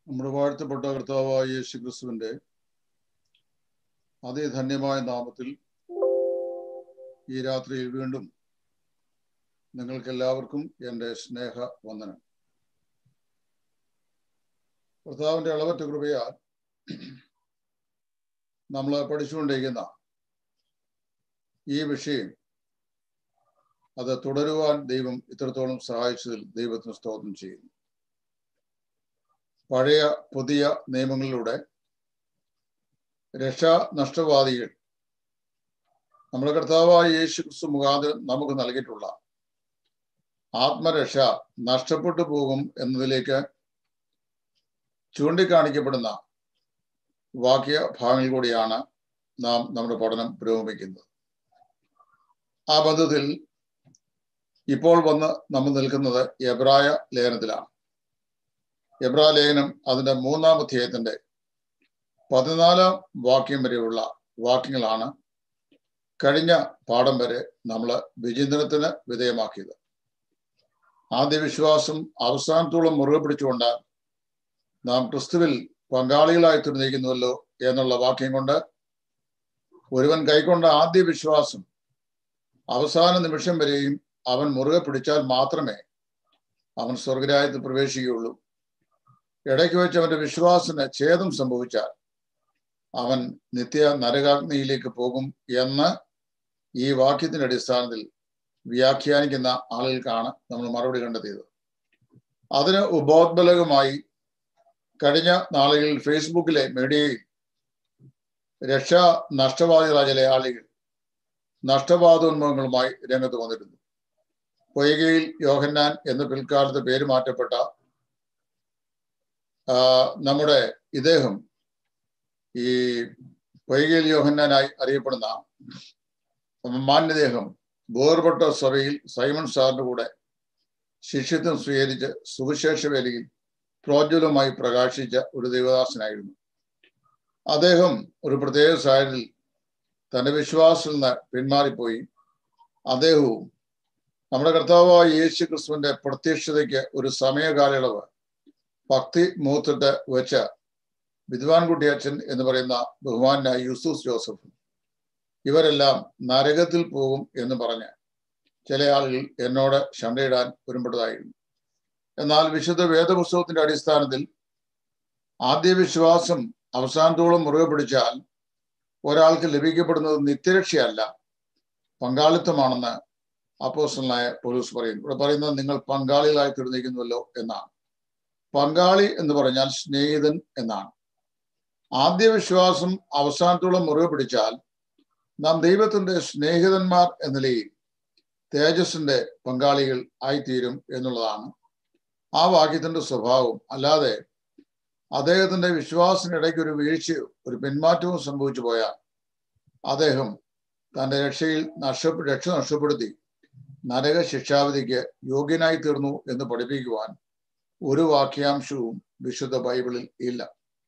നമ്മുടെ വാഴ്ത്തപ്പെട്ട കർത്താവായ യേശു ക്രിസ്തുവിന്റെ അതിധന്യമായ നാമത്തിൽ ഈ രാത്രിയിൽ വീണ്ടും നിങ്ങൾക്ക് എല്ലാവർക്കും എൻ്റെ സ്നേഹ വന്ദനം കർത്താവിന്റെ അളവറ്റ കൃപയാൽ നമ്മൾ പഠിച്ചുകൊണ്ടിരിക്കുന്ന ഈ വിഷയം അത് തുടരുവാൻ ദൈവം ഇത്രത്തോളം സഹായിച്ചതിൽ ദൈവത്തിന് സ്തോത്രം ചെയ്യുന്നു പഴയ പുതിയ നിയമങ്ങളിലൂടെ രക്ഷാ നഷ്ടവാദികൾ നമ്മുടെ കർത്താവായ യേശു ക്രിസ്തു മുഖാന്തരം നമുക്ക് നൽകിയിട്ടുള്ള ആത്മരക്ഷ നഷ്ടപ്പെട്ടു പോകും എന്നതിലേക്ക് ചൂണ്ടിക്കാണിക്കപ്പെടുന്ന വാക്യ ഭാഗങ്ങൾ കൂടിയാണ് നാം നമ്മുടെ പഠനം പുരോഗമിക്കുന്നത് ആ ബന്ധത്തിൽ ഇപ്പോൾ വന്ന് നമ്മൾ നിൽക്കുന്നത് എബ്രായ ലേഖനത്തിലാണ് എബ്രാ ലേഖനം അതിന്റെ മൂന്നാം അധ്യായത്തിന്റെ പതിനാലാം വാക്യം വരെയുള്ള വാക്യങ്ങളാണ് കഴിഞ്ഞ പാഠം വരെ നമ്മൾ വിചിന്തനത്തിന് വിധേയമാക്കിയത് ആദ്യ വിശ്വാസം അവസാനത്തോളം മുറുകെ പിടിച്ചുകൊണ്ട് നാം ക്രിസ്തുവിൽ പങ്കാളികളായി തീർന്നിരിക്കുന്നുവല്ലോ എന്നുള്ള വാക്യം കൊണ്ട് ഒരുവൻ കൈക്കൊണ്ട ആദ്യ വിശ്വാസം അവസാന നിമിഷം വരെയും അവൻ മുറുകെ പിടിച്ചാൽ മാത്രമേ അവൻ സ്വർഗരായത്തിൽ പ്രവേശിക്കുകയുള്ളൂ ഇടയ്ക്ക് വെച്ച് അവന്റെ വിശ്വാസത്തിന് ഛേദം സംഭവിച്ചാൽ അവൻ നിത്യ നരകാഗ്നിയിലേക്ക് പോകും എന്ന് ഈ വാക്യത്തിന്റെ അടിസ്ഥാനത്തിൽ വ്യാഖ്യാനിക്കുന്ന ആളുകൾക്കാണ് നമ്മൾ മറുപടി കണ്ടെത്തിയത് അതിന് ഉപോദ്ബലകമായി കഴിഞ്ഞ നാളുകളിൽ ഫേസ്ബുക്കിലെ മീഡിയയിൽ രക്ഷാ നഷ്ടവാദികളായ ചില ആളുകൾ നഷ്ടവാദോന്മുഖങ്ങളുമായി രംഗത്ത് വന്നിരുന്നു പൊയ്കയിൽ യോഹന്നാൻ എന്ന് പിൽക്കാലത്ത് പേര് മാറ്റപ്പെട്ട നമ്മുടെ ഇദ്ദേഹം ഈ പൊയ്കയിൽ യോഹന്നാനായി അറിയപ്പെടുന്ന മാന്യദേഹം വേർപെട്ട സഭയിൽ സൈമൺ സാറിന്റെ കൂടെ ശിഷ്യത്വം സ്വീകരിച്ച് സുവിശേഷ വേലയിൽ പ്രോജ്വലമായി പ്രകാശിച്ച ഒരു ദേവദാസനായിരുന്നു അദ്ദേഹം ഒരു പ്രത്യേക സാഹചര്യത്തിൽ തന്റെ വിശ്വാസത്തിൽ നിന്ന് പിന്മാറിപ്പോയി അദ്ദേഹവും നമ്മുടെ കർത്താവായ യേശു ക്രിസ്തുവിന്റെ പ്രത്യക്ഷതയ്ക്ക് ഒരു സമയകാലയളവ് ഭക്തി മൂത്തിട്ട് വെച്ച വിദ്വാൻകുട്ടി അച്ഛൻ എന്ന് പറയുന്ന ബഹുമാനായ യൂസൂസ് ജോസഫ് ഇവരെല്ലാം നരകത്തിൽ പോകും എന്ന് പറഞ്ഞ് ചില ആളുകൾ എന്നോട് ശണ്ടയിടാൻ ഒരുമ്പെട്ടതായിരുന്നു എന്നാൽ വിശുദ്ധ വേദപുസ്തകത്തിന്റെ അടിസ്ഥാനത്തിൽ ആദ്യ വിശ്വാസം അവസാനത്തോളം മുറുകെ പിടിച്ചാൽ ഒരാൾക്ക് ലഭിക്കപ്പെടുന്നത് നിത്യരക്ഷയല്ല പങ്കാളിത്തമാണെന്ന് അപ്പോസ്റ്റലായ പോലീസ് പറയുന്നു ഇവിടെ പറയുന്നത് നിങ്ങൾ പങ്കാളികളായി തീർന്നിരിക്കുന്നുവല്ലോ എന്നാണ് പങ്കാളി എന്ന് പറഞ്ഞാൽ സ്നേഹിതൻ എന്നാണ് ആദ്യ വിശ്വാസം അവസാനത്തോളം മുറിവ് പിടിച്ചാൽ നാം ദൈവത്തിന്റെ സ്നേഹിതന്മാർ എന്ന നിലയിൽ തേജസ്സിന്റെ പങ്കാളികൾ ആയിത്തീരും എന്നുള്ളതാണ് ആ വാക്യത്തിന്റെ സ്വഭാവം അല്ലാതെ അദ്ദേഹത്തിന്റെ വിശ്വാസത്തിനിടയ്ക്ക് ഒരു വീഴ്ചയോ ഒരു പിന്മാറ്റവും സംഭവിച്ചു പോയാൽ അദ്ദേഹം തന്റെ രക്ഷയിൽ നഷ്ട രക്ഷ നഷ്ടപ്പെടുത്തി നരക ശിക്ഷാവിധിക്ക് യോഗ്യനായി തീർന്നു എന്ന് പഠിപ്പിക്കുവാൻ ഒരു വാക്യാംശവും വിശുദ്ധ ബൈബിളിൽ ഇല്ല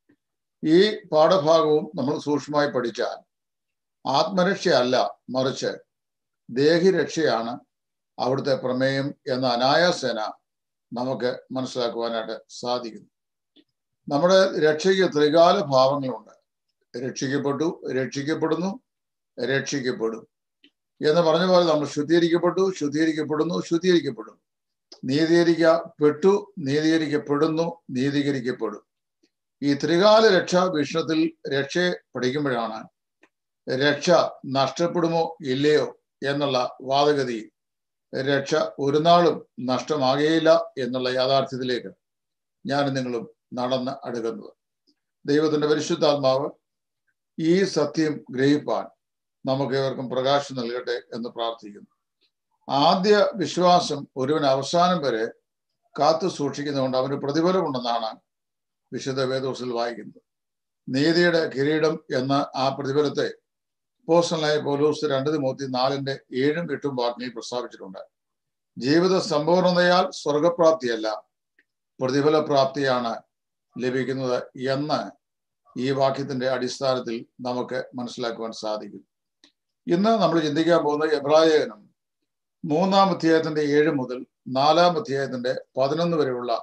ഈ പാഠഭാഗവും നമ്മൾ സൂക്ഷ്മമായി പഠിച്ചാൽ ആത്മരക്ഷയല്ല മറിച്ച് ദേഹിരക്ഷയാണ് അവിടുത്തെ പ്രമേയം എന്ന അനായാസേന നമുക്ക് മനസ്സിലാക്കുവാനായിട്ട് സാധിക്കുന്നു നമ്മുടെ രക്ഷയ്ക്ക് ത്രികാല ഭാവങ്ങളുണ്ട് രക്ഷിക്കപ്പെട്ടു രക്ഷിക്കപ്പെടുന്നു രക്ഷിക്കപ്പെടും എന്ന് പറഞ്ഞ പോലെ നമ്മൾ ശുദ്ധീകരിക്കപ്പെട്ടു ശുദ്ധീകരിക്കപ്പെടുന്നു ശുദ്ധീകരിക്കപ്പെടും നീതീകരിക്കപ്പെട്ടു നീതീകരിക്കപ്പെടുന്നു നീതീകരിക്കപ്പെടും ഈ ത്രികാല രക്ഷാ വീക്ഷണത്തിൽ രക്ഷയെ പഠിക്കുമ്പോഴാണ് രക്ഷ നഷ്ടപ്പെടുമോ ഇല്ലയോ എന്നുള്ള വാദഗതി രക്ഷ ഒരു നാളും നഷ്ടമാകുകയില്ല എന്നുള്ള യാഥാർത്ഥ്യത്തിലേക്ക് ഞാൻ നിങ്ങളും നടന്ന് അടുക്കുന്നത് ദൈവത്തിന്റെ പരിശുദ്ധാത്മാവ് ഈ സത്യം ഗ്രഹിപ്പാൻ നമുക്ക് ഏവർക്കും പ്രകാശം നൽകട്ടെ എന്ന് പ്രാർത്ഥിക്കുന്നു ആദ്യ വിശ്വാസം ഒരുവൻ അവസാനം വരെ കാത്തു സൂക്ഷിക്കുന്നതുകൊണ്ട് അവന് പ്രതിഫലമുണ്ടെന്നാണ് വിശുദ്ധ വേദോസിൽ വായിക്കുന്നത് നീതിയുടെ കിരീടം എന്ന ആ പ്രതിഫലത്തെ പോസ്റ്റലായ പോലൂസ് രണ്ട് മൂത്തി നാലിന്റെ ഏഴും എട്ടും വാക്കിൽ പ്രസ്താവിച്ചിട്ടുണ്ട് ജീവിത സമ്പൂർണതയാൽ സ്വർഗപ്രാപ്തിയല്ല പ്രതിഫല പ്രാപ്തിയാണ് ലഭിക്കുന്നത് എന്ന് ഈ വാക്യത്തിന്റെ അടിസ്ഥാനത്തിൽ നമുക്ക് മനസ്സിലാക്കുവാൻ സാധിക്കും ഇന്ന് നമ്മൾ ചിന്തിക്കാൻ പോകുന്ന എബ്രായകനും മൂന്നാം അധ്യായത്തിന്റെ ഏഴ് മുതൽ നാലാം അധ്യായത്തിന്റെ പതിനൊന്ന് വരെയുള്ള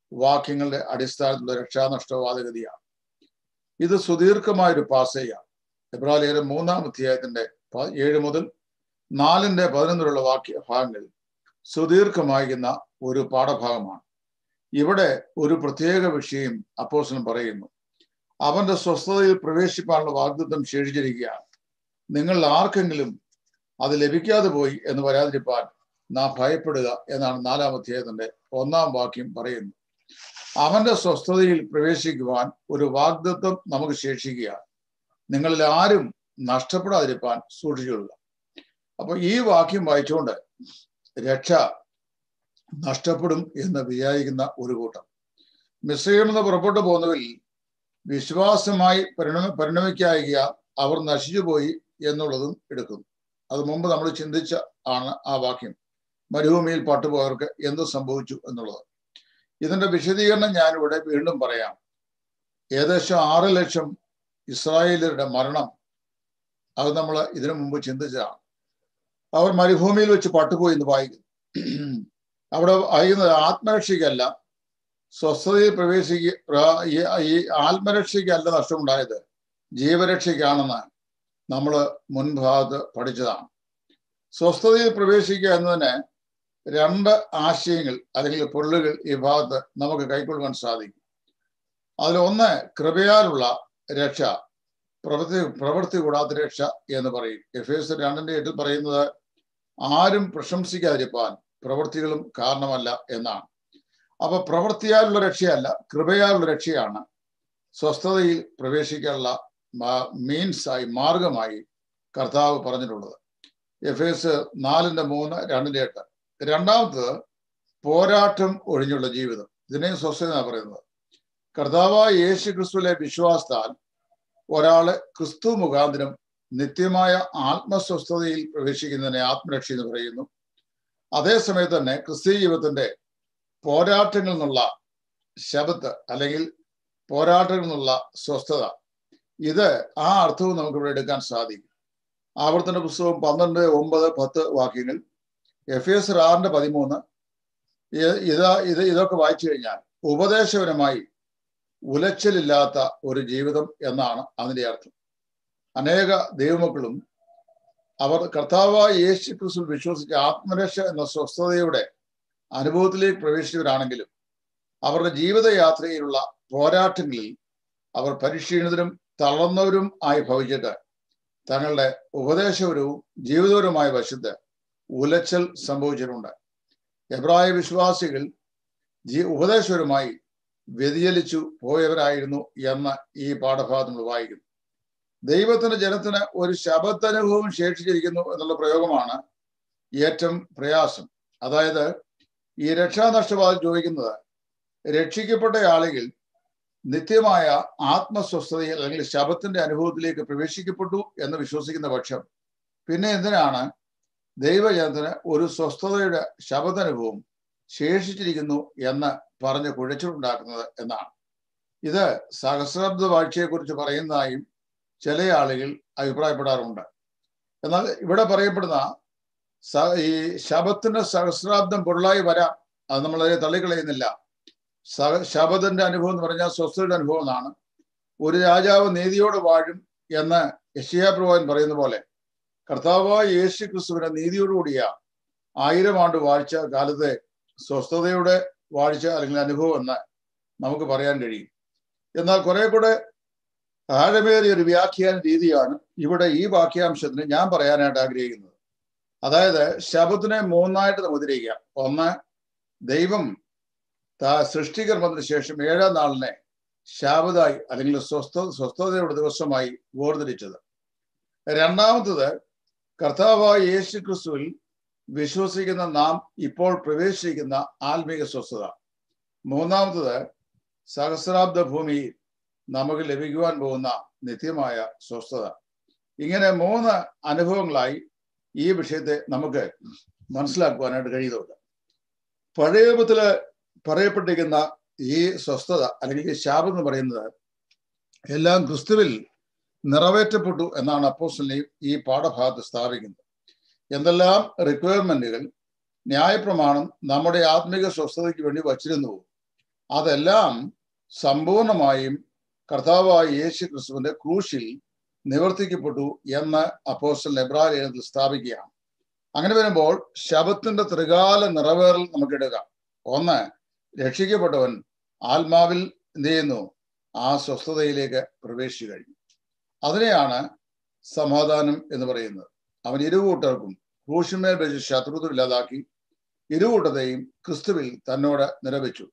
വാക്യങ്ങളുടെ അടിസ്ഥാനത്തിലുള്ള രക്ഷാനഷ്ടവാദഗതിയാണ് ഇത് സുദീർഘമായ ഒരു പാസയാണ് എബ്രാലേഖനം മൂന്നാം അധ്യായത്തിന്റെ ഏഴ് മുതൽ നാലിന്റെ പതിനൊന്നിലുള്ള വാക്യ ഭാഗങ്ങൾ സുദീർഘമാകുന്ന ഒരു പാഠഭാഗമാണ് ഇവിടെ ഒരു പ്രത്യേക വിഷയം അപ്പോസനം പറയുന്നു അവന്റെ സ്വസ്ഥതയിൽ പ്രവേശിപ്പാനുള്ള വാഗ്ദത്വം ശേഷിച്ചിരിക്കുകയാണ് നിങ്ങൾ ആർക്കെങ്കിലും അത് ലഭിക്കാതെ പോയി എന്ന് വരാതിരിപ്പാൻ നാം ഭയപ്പെടുക എന്നാണ് നാലാം അധ്യായത്തിന്റെ ഒന്നാം വാക്യം പറയുന്നു അവന്റെ സ്വസ്ഥതയിൽ പ്രവേശിക്കുവാൻ ഒരു വാഗ്ദത്വം നമുക്ക് ശേഷിക്കുകയാണ് നിങ്ങളിൽ ആരും നഷ്ടപ്പെടാതിരിപ്പാൻ സൂക്ഷിച്ചുകൊള്ളുക അപ്പൊ ഈ വാക്യം വായിച്ചുകൊണ്ട് രക്ഷ നഷ്ടപ്പെടും എന്ന് വിചാരിക്കുന്ന ഒരു കൂട്ടം മിശ്രയിൽ നിന്ന് പുറപ്പെട്ടു പോകുന്നവരിൽ വിശ്വാസമായി പരിണമ പരിണമിക്കായിക അവർ നശിച്ചുപോയി എന്നുള്ളതും എടുക്കുന്നു അത് മുമ്പ് നമ്മൾ ചിന്തിച്ച ആണ് ആ വാക്യം മരുഭൂമിയിൽ പാട്ടുപോയവർക്ക് എന്ത് സംഭവിച്ചു എന്നുള്ളത് ഇതിന്റെ വിശദീകരണം ഞാനിവിടെ വീണ്ടും പറയാം ഏകദേശം ആറ് ലക്ഷം ഇസ്രായേലരുടെ മരണം അത് നമ്മൾ ഇതിനു മുമ്പ് ചിന്തിച്ചതാണ് അവർ മരുഭൂമിയിൽ വെച്ച് പട്ടുപോയി എന്ന് വായിക്കുന്നു അവിടെ വായിക്കുന്നത് ആത്മരക്ഷയ്ക്കല്ല സ്വസ്ഥതയിൽ പ്രവേശിക്ക ഈ ആത്മരക്ഷയ്ക്കല്ല നഷ്ടമുണ്ടായത് ജീവരക്ഷയ്ക്കാണെന്ന് നമ്മൾ മുൻഭാഗത്ത് പഠിച്ചതാണ് സ്വസ്ഥതയിൽ പ്രവേശിക്കുക എന്നതിന് രണ്ട് ആശയങ്ങൾ അല്ലെങ്കിൽ പൊരുളുകൾ ഈ ഭാഗത്ത് നമുക്ക് കൈക്കൊള്ളുവാൻ സാധിക്കും അതിലൊന്ന് കൃപയാലുള്ള രക്ഷ പ്രവൃത്തി പ്രവൃത്തി കൂടാത്ത രക്ഷ എന്ന് പറയും എഫ് എസ് രണ്ടിന്റെ എട്ടിൽ പറയുന്നത് ആരും പ്രശംസിക്കാതിരിപ്പാൻ പ്രവൃത്തികളും കാരണമല്ല എന്നാണ് അപ്പൊ പ്രവൃത്തിയാലുള്ള രക്ഷയല്ല കൃപയാലുള്ള രക്ഷയാണ് സ്വസ്ഥതയിൽ പ്രവേശിക്കാനുള്ള മീൻസായി മാർഗമായി കർത്താവ് പറഞ്ഞിട്ടുള്ളത് എഫ് എസ് നാലിന്റെ മൂന്ന് രണ്ടിന്റെ എട്ട് രണ്ടാമത്തത് പോരാട്ടം ഒഴിഞ്ഞുള്ള ജീവിതം ഇതിനെയും സ്വസ്ഥത പറയുന്നത് കർത്താവായ യേശു ക്രിസ്തുവിലെ വിശ്വാസത്താൽ ഒരാള് ക്രിസ്തു മുഖാന്തരം നിത്യമായ ആത്മസ്വസ്ഥതയിൽ പ്രവേശിക്കുന്നതിനെ ആത്മരക്ഷ എന്ന് പറയുന്നു അതേസമയത്ത് തന്നെ ക്രിസ്തീയ ജീവിതത്തിന്റെ പോരാട്ടങ്ങളിൽ നിന്നുള്ള ശബത്ത് അല്ലെങ്കിൽ പോരാട്ടങ്ങളിൽ നിന്നുള്ള സ്വസ്ഥത ഇത് ആ അർത്ഥവും നമുക്ക് ഇവിടെ എടുക്കാൻ സാധിക്കും ആവർത്തന പുസ്തകം പന്ത്രണ്ട് ഒമ്പത് പത്ത് വാക്യങ്ങൾ എഫ് എസ് ആറിന്റെ പതിമൂന്ന് ഇതാ ഇത് ഇതൊക്കെ വായിച്ചു കഴിഞ്ഞാൽ ഉപദേശപരമായി ഉലച്ചിലില്ലാത്ത ഒരു ജീവിതം എന്നാണ് അതിന്റെ അർത്ഥം അനേക ദൈവമക്കളും അവർ കർത്താവായ യേശു ക്രിസ്തു വിശ്വസിച്ച ആത്മരക്ഷ എന്ന സ്വസ്ഥതയുടെ അനുഭവത്തിലേക്ക് പ്രവേശിച്ചവരാണെങ്കിലും അവരുടെ ജീവിതയാത്രയിലുള്ള പോരാട്ടങ്ങളിൽ അവർ പരിശീലനത്തിനും തളർന്നവരും ആയി ഭവിച്ചിട്ട് തങ്ങളുടെ ഉപദേശപരവും ജീവിതപരവുമായ വശത്ത് ഉലച്ചൽ സംഭവിച്ചിട്ടുണ്ട് എബ്രായ വിശ്വാസികൾ ജീ ഉപദേശപരമായി വ്യതിചലിച്ചു പോയവരായിരുന്നു എന്ന് ഈ പാഠഭാഗത്ത് നമ്മൾ വായിക്കുന്നു ദൈവത്തിന്റെ ജനത്തിന് ഒരു ശബത്തനുഭവം ശേഷിച്ചിരിക്കുന്നു എന്നുള്ള പ്രയോഗമാണ് ഏറ്റവും പ്രയാസം അതായത് ഈ രക്ഷാനഷ്ടവാദം ചോദിക്കുന്നത് രക്ഷിക്കപ്പെട്ട ആളുകൾ നിത്യമായ ആത്മസ്വസ്ഥതയിൽ അല്ലെങ്കിൽ ശബത്തിന്റെ അനുഭവത്തിലേക്ക് പ്രവേശിക്കപ്പെട്ടു എന്ന് വിശ്വസിക്കുന്ന പക്ഷം പിന്നെ എന്തിനാണ് ദൈവജനത്തിന് ഒരു സ്വസ്ഥതയുടെ ശബദനുഭവം ശേഷിച്ചിരിക്കുന്നു എന്ന് പറഞ്ഞ് കുഴച്ചിലുണ്ടാക്കുന്നത് എന്നാണ് ഇത് സഹസ്രാബ്ദ വാഴ്ചയെക്കുറിച്ച് പറയുന്നതായും ചില ആളുകൾ അഭിപ്രായപ്പെടാറുണ്ട് എന്നാൽ ഇവിടെ പറയപ്പെടുന്ന ഈ ശബത്തിന്റെ സഹസ്രാബ്ദം പൊരുളായി വരാം അത് നമ്മൾ അതിനെ തള്ളിക്കളയുന്നില്ല സഹ ശബദന്റെ അനുഭവം എന്ന് പറഞ്ഞാൽ സ്വസ്ഥയുടെ അനുഭവം എന്നാണ് ഒരു രാജാവ് നീതിയോട് വാഴും എന്ന് യഷിയാപ്രഭവൻ പറയുന്ന പോലെ കർത്താവായ യേശു ക്രിസ്തുവിന്റെ നീതിയോടുകൂടിയ ആയിരം ആണ്ട് വാഴ്ച കാലത്തെ സ്വസ്ഥതയുടെ വാഴ്ച അല്ലെങ്കിൽ അനുഭവം എന്ന് നമുക്ക് പറയാൻ കഴിയും എന്നാൽ കുറെ കൂടെ ആഴമേറിയ ഒരു വ്യാഖ്യാന രീതിയാണ് ഇവിടെ ഈ വാക്യാംശത്തിന് ഞാൻ പറയാനായിട്ട് ആഗ്രഹിക്കുന്നത് അതായത് ശബത്തിനെ മൂന്നായിട്ട് മുദ്രിക്കുക ഒന്ന് ദൈവം സൃഷ്ടികർമ്മത്തിന് ശേഷം ഏഴാം നാളിനെ ശാബതായി അല്ലെങ്കിൽ സ്വസ്ഥ സ്വസ്ഥതയുടെ ദിവസമായി വേർതിരിച്ചത് രണ്ടാമത്തത് കർത്താവായ യേശു ക്രിസ്തുവിൽ വിശ്വസിക്കുന്ന നാം ഇപ്പോൾ പ്രവേശിക്കുന്ന ആത്മീക സ്വസ്ഥത മൂന്നാമത്തത് സഹസ്രാബ്ദ ഭൂമിയിൽ നമുക്ക് ലഭിക്കുവാൻ പോകുന്ന നിത്യമായ സ്വസ്ഥത ഇങ്ങനെ മൂന്ന് അനുഭവങ്ങളായി ഈ വിഷയത്തെ നമുക്ക് മനസ്സിലാക്കുവാനായിട്ട് കഴിയുന്നുണ്ട് പഴയപത്തില് പറയപ്പെട്ടിരിക്കുന്ന ഈ സ്വസ്ഥത അല്ലെങ്കിൽ ഈ ശാപം എന്ന് പറയുന്നത് എല്ലാം ക്രിസ്തുവിൽ നിറവേറ്റപ്പെട്ടു എന്നാണ് അപ്പോസ്റ്റലിനെ ഈ പാഠഭാഗത്ത് സ്ഥാപിക്കുന്നത് എന്തെല്ലാം റിക്വയർമെന്റുകൾ ന്യായപ്രമാണം നമ്മുടെ ആത്മിക സ്വസ്ഥതയ്ക്ക് വേണ്ടി വച്ചിരുന്നു അതെല്ലാം സമ്പൂർണമായും കർത്താവായ യേശു ക്രിസ്തുവിന്റെ ക്രൂശിൽ നിവർത്തിക്കപ്പെട്ടു എന്ന് അപ്പോസ്റ്റൽ എബ്രാഹിത്തിൽ സ്ഥാപിക്കുകയാണ് അങ്ങനെ വരുമ്പോൾ ശബത്തിന്റെ ത്രികാല നിറവേറൽ നമുക്കിടുക ഒന്ന് രക്ഷിക്കപ്പെട്ടവൻ ആത്മാവിൽ എന്ത് ചെയ്യുന്നു ആ സ്വസ്ഥതയിലേക്ക് പ്രവേശിച്ചു കഴിഞ്ഞു അതിനെയാണ് സമാധാനം എന്ന് പറയുന്നത് അവൻ ഇരുകൂട്ടർക്കും ക്രൂശുമേൽ വെച്ച് ശത്രുത ഇല്ലാതാക്കി ഇരുകൂട്ടത്തെയും ക്രിസ്തുവിൽ തന്നോട് നിരവച്ചു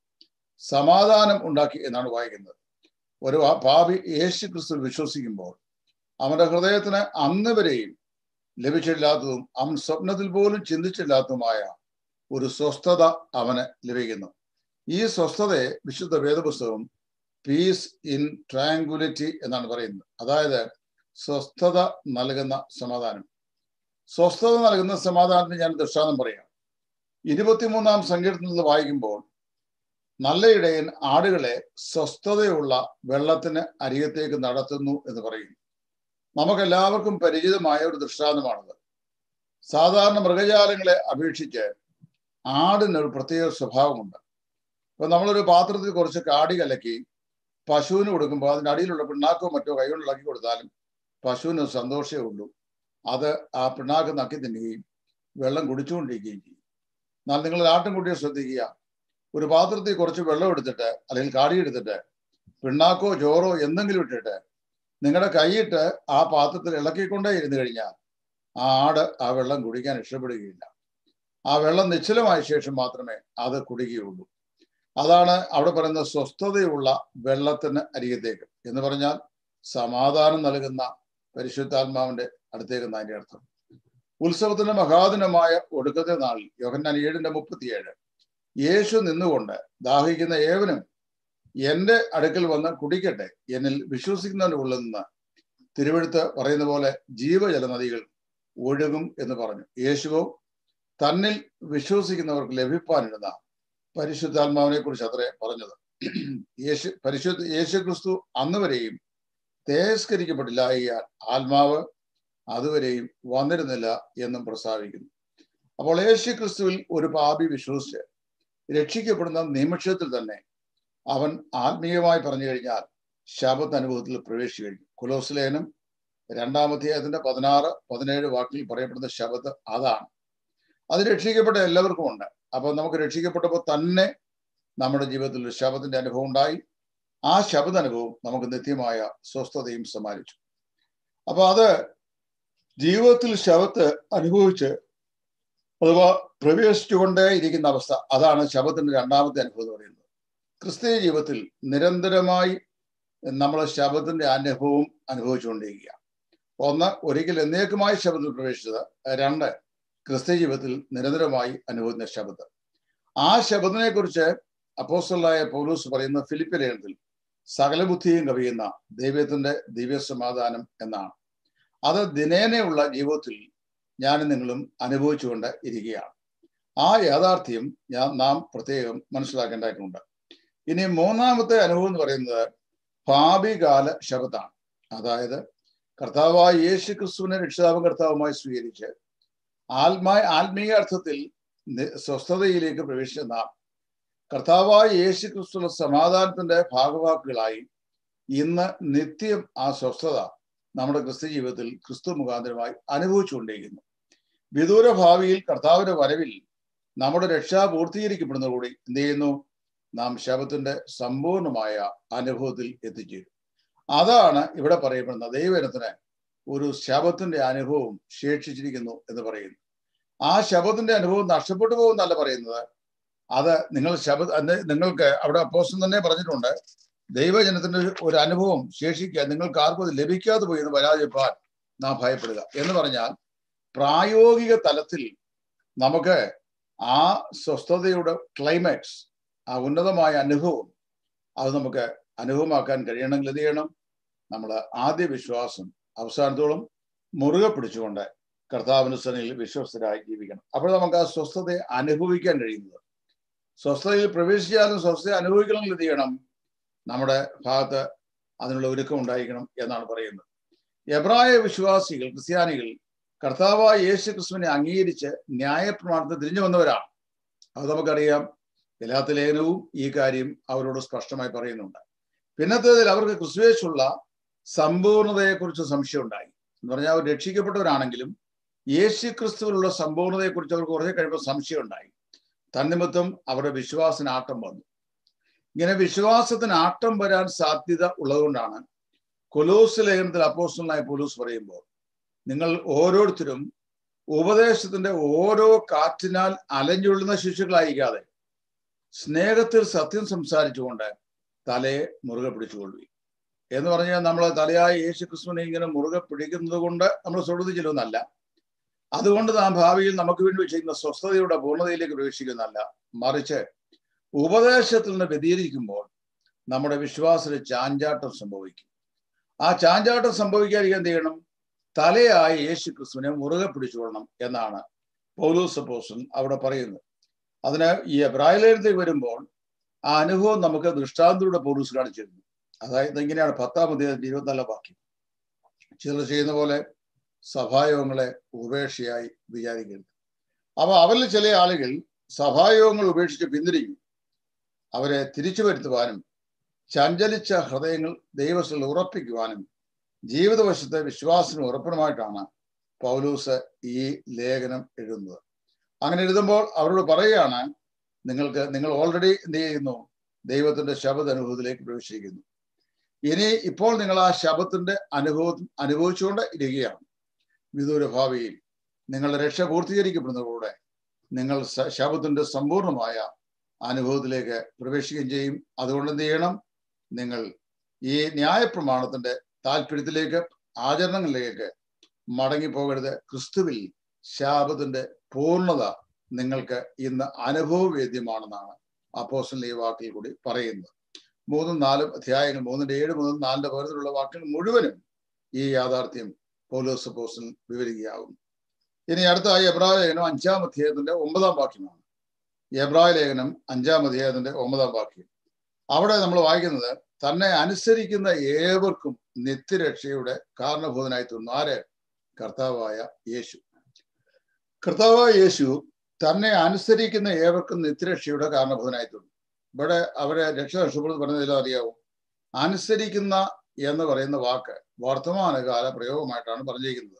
സമാധാനം ഉണ്ടാക്കി എന്നാണ് വായിക്കുന്നത് ഒരു പാപി യേശു ക്രിസ്തു വിശ്വസിക്കുമ്പോൾ അവന്റെ ഹൃദയത്തിന് അന്ന് വരെയും ലഭിച്ചിട്ടില്ലാത്തതും അവൻ സ്വപ്നത്തിൽ പോലും ചിന്തിച്ചില്ലാത്തതുമായ ഒരു സ്വസ്ഥത അവന് ലഭിക്കുന്നു ഈ സ്വസ്ഥതയെ വിശുദ്ധ വേദപുസ്തകം പീസ് ഇൻ ട്രാങ്കുലിറ്റി എന്നാണ് പറയുന്നത് അതായത് സ്വസ്ഥത നൽകുന്ന സമാധാനം സ്വസ്ഥത നൽകുന്ന സമാധാനത്തിന് ഞാൻ ദൃഷ്ടാന്തം പറയാം ഇരുപത്തിമൂന്നാം സങ്കീർത്തനത്തിൽ വായിക്കുമ്പോൾ നല്ല ഇടയൻ ആടുകളെ സ്വസ്ഥതയുള്ള വെള്ളത്തിന് അരികത്തേക്ക് നടത്തുന്നു എന്ന് പറയുന്നു നമുക്കെല്ലാവർക്കും പരിചിതമായ ഒരു ദൃഷ്ടാന്തമാണത് സാധാരണ മൃഗജാലങ്ങളെ അപേക്ഷിച്ച് ആടിന് ഒരു പ്രത്യേക സ്വഭാവമുണ്ട് ഇപ്പൊ നമ്മളൊരു പാത്രത്തിൽ കുറച്ച് കാടി കലക്കി പശുവിന് കൊടുക്കുമ്പോൾ അതിൻ്റെ അടിയിലുള്ള പിണ്ണാക്കോ മറ്റോ കൈകൊണ്ടിളക്കി കൊടുത്താലും പശുവിന് സന്തോഷമേ ഉള്ളൂ അത് ആ പിണ്ണാക്ക് നക്കി തിന്നുകയും വെള്ളം കുടിച്ചുകൊണ്ടിരിക്കുകയും ചെയ്യും എന്നാൽ നിങ്ങൾ ആട്ടിൻകുട്ടിയെ ശ്രദ്ധിക്കുക ഒരു പാത്രത്തിൽ കുറച്ച് വെള്ളം എടുത്തിട്ട് അല്ലെങ്കിൽ കാടി എടുത്തിട്ട് പിണ്ണാക്കോ ചോറോ എന്തെങ്കിലും ഇട്ടിട്ട് നിങ്ങളുടെ കൈയിട്ട് ആ പാത്രത്തിൽ ഇളക്കിക്കൊണ്ടേ ഇരുന്ന് കഴിഞ്ഞാൽ ആ ആട് ആ വെള്ളം കുടിക്കാൻ ഇഷ്ടപ്പെടുകയില്ല ആ വെള്ളം നിശ്ചലമായ ശേഷം മാത്രമേ അത് കുടിക്കുകയുള്ളൂ അതാണ് അവിടെ പറയുന്ന സ്വസ്ഥതയുള്ള വെള്ളത്തിന് അരികത്തേക്ക് എന്ന് പറഞ്ഞാൽ സമാധാനം നൽകുന്ന പരിശുദ്ധാത്മാവിന്റെ അടുത്തേക്ക് അതിന്റെ അർത്ഥം ഉത്സവത്തിന്റെ മഹാദിനമായ ഒടുക്കത്തെ നാളിൽ യോഹന്നാൻ ഏഴിന്റെ മുപ്പത്തിയേഴ് യേശു നിന്നുകൊണ്ട് ദാഹിക്കുന്ന ഏവനും എന്റെ അടുക്കൽ വന്ന് കുടിക്കട്ടെ എന്നിൽ വിശ്വസിക്കുന്നവന്റെ ഉള്ളിൽ നിന്ന് തിരുവഴുത്ത് പറയുന്ന പോലെ ജീവജല നദികൾ ഒഴുകും എന്ന് പറഞ്ഞു യേശുവോ തന്നിൽ വിശ്വസിക്കുന്നവർക്ക് ലഭിപ്പാനിരുന്ന പരിശുദ്ധാത്മാവിനെ കുറിച്ച് അത്രേ പറഞ്ഞത് യേശു പരിശുദ്ധ യേശു ക്രിസ്തു അന്ന് വരെയും തേസ്കരിക്കപ്പെട്ടില്ല അയ്യാൽ ആത്മാവ് അതുവരെയും വന്നിരുന്നില്ല എന്നും പ്രസ്താവിക്കുന്നു അപ്പോൾ യേശു ക്രിസ്തുവിൽ ഒരു പാപി വിശ്വസിച്ച് രക്ഷിക്കപ്പെടുന്ന നിമിഷത്തിൽ തന്നെ അവൻ ആത്മീയമായി പറഞ്ഞു കഴിഞ്ഞാൽ ശബത്ത് അനുഭവത്തിൽ പ്രവേശിച്ചു കഴിഞ്ഞു കുലോസ്ലേനും രണ്ടാമത്തെ അതിന്റെ പതിനാറ് പതിനേഴ് വാക്കിൽ പറയപ്പെടുന്ന ശബത്ത് അതാണ് അത് രക്ഷിക്കപ്പെട്ട എല്ലാവർക്കും ഉണ്ട് അപ്പൊ നമുക്ക് രക്ഷിക്കപ്പെട്ടപ്പോൾ തന്നെ നമ്മുടെ ജീവിതത്തിൽ ഒരു ശബത്തിന്റെ അനുഭവം ഉണ്ടായി ആ ശബദ അനുഭവം നമുക്ക് നിത്യമായ സ്വസ്ഥതയും സമ്മാനിച്ചു അപ്പൊ അത് ജീവിതത്തിൽ ശബത്ത് അനുഭവിച്ച് അഥവാ പ്രവേശിച്ചുകൊണ്ടേ ഇരിക്കുന്ന അവസ്ഥ അതാണ് ശബത്തിന്റെ രണ്ടാമത്തെ അനുഭവം എന്ന് പറയുന്നത് ക്രിസ്തീയ ജീവിതത്തിൽ നിരന്തരമായി നമ്മൾ ശബത്തിന്റെ അനുഭവം അനുഭവിച്ചുകൊണ്ടിരിക്കുക ഒന്ന് ഒരിക്കൽ എന്നേക്കുമായി ശബദത്തിൽ പ്രവേശിച്ചത് രണ്ട് ക്രിസ്തീയ ജീവിതത്തിൽ നിരന്തരമായി അനുഭവിക്കുന്ന ശബദ് ആ ശബദിനെ കുറിച്ച് അപ്പോസ്റ്റലായ പൗലൂസ് പറയുന്ന ഫിലിപ്പ് ലേഖനത്തിൽ സകല ബുദ്ധിയും കവിയുന്ന ദൈവത്തിന്റെ ദിവ്യ സമാധാനം എന്നാണ് അത് ദിനേനയുള്ള ജീവിതത്തിൽ ഞാനും നിങ്ങളും അനുഭവിച്ചുകൊണ്ട് ഇരിക്കുകയാണ് ആ യാഥാർത്ഥ്യം ഞാൻ നാം പ്രത്യേകം മനസ്സിലാക്കേണ്ടതായിട്ടുണ്ട് ഇനി മൂന്നാമത്തെ അനുഭവം എന്ന് പറയുന്നത് ഭാവികാല ശബദാണ് അതായത് കർത്താവായ യേശു ക്രിസ്തുവിനെ രക്ഷിതാവും കർത്താവുമായി സ്വീകരിച്ച് ആത്മായ ആത്മീയ അർത്ഥത്തിൽ സ്വസ്ഥതയിലേക്ക് പ്രവേശിച്ച നാം കർത്താവായ യേശു ക്രിസ്തുവിന്റെ സമാധാനത്തിന്റെ ഭാഗവാക്കുകളായി ഇന്ന് നിത്യം ആ സ്വസ്ഥത നമ്മുടെ ക്രിസ്തു ജീവിതത്തിൽ ക്രിസ്തു മുഖാന്തരമായി അനുഭവിച്ചുകൊണ്ടിരിക്കുന്നു വിദൂര ഭാവിയിൽ കർത്താവിന്റെ വരവിൽ നമ്മുടെ രക്ഷ പൂർത്തീകരിക്കപ്പെടുന്നതോടെ എന്ത് ചെയ്യുന്നു നാം ശബത്തിന്റെ സമ്പൂർണമായ അനുഭവത്തിൽ എത്തിച്ചേരും അതാണ് ഇവിടെ പറയപ്പെടുന്ന ദൈവജനത്തിന് ഒരു ശബത്തിന്റെ അനുഭവം ശേഷിച്ചിരിക്കുന്നു എന്ന് പറയുന്നു ആ ശബത്തിന്റെ അനുഭവം നഷ്ടപ്പെട്ടു പോകുന്നല്ല പറയുന്നത് അത് നിങ്ങൾ ശബ നിങ്ങൾക്ക് അവിടെ അപ്പോസ്റ്റം തന്നെ പറഞ്ഞിട്ടുണ്ട് ദൈവജനത്തിന്റെ ഒരു അനുഭവം ശേഷിക്കുക നിങ്ങൾക്ക് ആർക്കും അത് ലഭിക്കാതെ പോയി എന്ന് പരാജയപ്പാൻ നാം ഭയപ്പെടുക എന്ന് പറഞ്ഞാൽ പ്രായോഗിക തലത്തിൽ നമുക്ക് ആ സ്വസ്ഥതയുടെ ക്ലൈമാക്സ് ആ ഉന്നതമായ അനുഭവം അത് നമുക്ക് അനുഭവമാക്കാൻ കഴിയണമെങ്കിൽ എന്ത് ചെയ്യണം നമ്മൾ ആദ്യ വിശ്വാസം അവസാനത്തോളം മുറുകെ പിടിച്ചുകൊണ്ട് കർത്താവിന് സനയിൽ വിശ്വസ്തരായി ജീവിക്കണം അപ്പോൾ നമുക്ക് ആ സ്വസ്ഥതയെ അനുഭവിക്കാൻ കഴിയുന്നത് സ്വസ്ഥതയിൽ പ്രവേശിച്ചാലും സ്വസ്ഥത അനുഭവിക്കണമെങ്കിൽ എന്ത് ചെയ്യണം നമ്മുടെ ഭാഗത്ത് അതിനുള്ള ഒരുക്കം ഉണ്ടായിരിക്കണം എന്നാണ് പറയുന്നത് എബ്രായ വിശ്വാസികൾ ക്രിസ്ത്യാനികൾ കർത്താവായ യേശു ക്രിസ്തുവിനെ അംഗീകരിച്ച് ന്യായപ്രമാണത്തിൽ തിരിഞ്ഞു വന്നവരാണ് അത് നമുക്കറിയാം ഗലാത്ത ലേഖനവും ഈ കാര്യം അവരോട് സ്പഷ്ടമായി പറയുന്നുണ്ട് പിന്നത്തേതിൽ അവർക്ക് ക്രിസ്തുവേശുള്ള സമ്പൂർണതയെക്കുറിച്ച് സംശയം ഉണ്ടായി എന്ന് പറഞ്ഞാൽ അവർ രക്ഷിക്കപ്പെട്ടവരാണെങ്കിലും യേശു ക്രിസ്തുവിലുള്ള സമ്പൂർണതയെക്കുറിച്ച് അവർക്ക് കുറേ കഴിയുമ്പോൾ സംശയം ഉണ്ടായി തന്നിമിത്തം അവരുടെ വിശ്വാസത്തിന് ആട്ടം വന്നു ഇങ്ങനെ വിശ്വാസത്തിന് ആട്ടം വരാൻ സാധ്യത ഉള്ളതുകൊണ്ടാണ് കൊലോസ് ലേഖനത്തിൽ അപ്പോസ്റ്റലായ പോലൂസ് പറയുമ്പോൾ നിങ്ങൾ ഓരോരുത്തരും ഉപദേശത്തിന്റെ ഓരോ കാറ്റിനാൽ അലഞ്ഞുള്ളുന്ന ശിശുക്കളായിരിക്കാതെ സ്നേഹത്തിൽ സത്യം സംസാരിച്ചുകൊണ്ട് തലയെ മുറുകെ പിടിച്ചുകൊള്ളുകയും എന്ന് പറഞ്ഞാൽ നമ്മൾ തലയായ യേശു ക്രിസ്തുവിനെ ഇങ്ങനെ മുറുകെ പിടിക്കുന്നത് കൊണ്ട് നമ്മൾ ശ്രദ്ധിച്ചില്ലെന്നല്ല അതുകൊണ്ട് നാം ഭാവിയിൽ നമുക്ക് വേണ്ടി ചെയ്യുന്ന സ്വസ്ഥതയുടെ പൂർണ്ണതയിലേക്ക് പ്രവേശിക്കുന്നതല്ല മറിച്ച് ഉപദേശത്തിൽ നിന്ന് വ്യതിരിക്കുമ്പോൾ നമ്മുടെ വിശ്വാസത്തിൽ ചാഞ്ചാട്ടം സംഭവിക്കും ആ ചാഞ്ചാട്ടം സംഭവിക്കാതിരിക്കാൻ എന്ത് ചെയ്യണം തലയായ യേശു ക്രിസ്തുവിനെ മുറുകെ പിടിച്ചുകൊള്ളണം എന്നാണ് പൗലൂസ് അപ്പോസ്റ്റൻ അവിടെ പറയുന്നത് അതിന് ഈ എബ്രാഹിലേഖനത്തിൽ വരുമ്പോൾ ആ അനുഭവം നമുക്ക് ദൃഷ്ടാന്തയുടെ പൗലൂസ് കാണിച്ചിരുന്നു അതായത് ഇങ്ങനെയാണ് പത്താം അധ്യായത്തിന്റെ ഇരുപത്തിനാലാം വാക്യം ചിലർ ചെയ്യുന്ന പോലെ സഭായോഗങ്ങളെ ഉപേക്ഷയായി വിചാരിക്കരുത് അപ്പൊ അവരിൽ ചില ആളുകൾ സഭായോഗങ്ങൾ ഉപേക്ഷിച്ച് പിന്തിരിഞ്ഞു അവരെ തിരിച്ചു വരുത്തുവാനും ചഞ്ചലിച്ച ഹൃദയങ്ങൾ ദൈവത്തിൽ ഉറപ്പിക്കുവാനും ജീവിതവശത്തെ വിശ്വാസത്തിന് ഉറപ്പിനുമായിട്ടാണ് പൗലൂസ് ഈ ലേഖനം എഴുതുന്നത് അങ്ങനെ എഴുതുമ്പോൾ അവരോട് പറയുകയാണ് നിങ്ങൾക്ക് നിങ്ങൾ ഓൾറെഡി എന്ത് ചെയ്യുന്നു ദൈവത്തിന്റെ ശബ്ദ അനുഭവത്തിലേക്ക് പ്രവേശിക്കുന്നു ഇനി ഇപ്പോൾ നിങ്ങൾ ആ ശബത്തിന്റെ അനുഭവം അനുഭവിച്ചുകൊണ്ട് ഇരിക്കുകയാണ് വിദൂര ഭാവിയിൽ നിങ്ങളുടെ രക്ഷ പൂർത്തീകരിക്കപ്പെടുന്നതോടെ നിങ്ങൾ ശബത്തിന്റെ സമ്പൂർണമായ അനുഭവത്തിലേക്ക് പ്രവേശിക്കുകയും ചെയ്യും അതുകൊണ്ട് എന്ത് ചെയ്യണം നിങ്ങൾ ഈ ന്യായപ്രമാണത്തിന്റെ താല്പര്യത്തിലേക്ക് ആചരണങ്ങളിലേക്ക് മടങ്ങിപ്പോകരുത് ക്രിസ്തുവിൽ ശാപത്തിന്റെ പൂർണ്ണത നിങ്ങൾക്ക് ഇന്ന് അനുഭവവേദ്യമാണെന്നാണ് അപ്പോസ്റ്റൽ ഈ വാക്കിൽ കൂടി പറയുന്നത് മൂന്നും നാലും അധ്യായങ്ങൾ മൂന്നിന്റെ ഏഴ് മൂന്നും നാലിന്റെ പകരത്തിലുള്ള വാക്കുകൾ മുഴുവനും ഈ യാഥാർത്ഥ്യം പൗലോസ് അപ്പോസ്റ്റൽ വിവരിക്കുകയാകും ഇനി അടുത്തായി എബ്രായ ലേഖനം അഞ്ചാം അധ്യായത്തിന്റെ ഒമ്പതാം വാക്യമാണ് എബ്രായ ലേഖനം അഞ്ചാം അധ്യായത്തിന്റെ ഒമ്പതാം വാക്യം അവിടെ നമ്മൾ വായിക്കുന്നത് തന്നെ അനുസരിക്കുന്ന ഏവർക്കും നിത്യരക്ഷയുടെ കാരണഭൂതനായി തീർന്നു ആര് കർത്താവായ യേശു കർത്താവായ യേശു തന്നെ അനുസരിക്കുന്ന ഏവർക്കും നിത്യരക്ഷയുടെ കാരണഭൂതനായി തീർന്നു ഇവിടെ അവരെ രക്ഷ നഷ്ടപ്പെടുന്നത് പറഞ്ഞതിലും അറിയാവും അനുസരിക്കുന്ന എന്ന് പറയുന്ന വാക്ക് വർത്തമാനകാല പ്രയോഗമായിട്ടാണ് പറഞ്ഞിരിക്കുന്നത്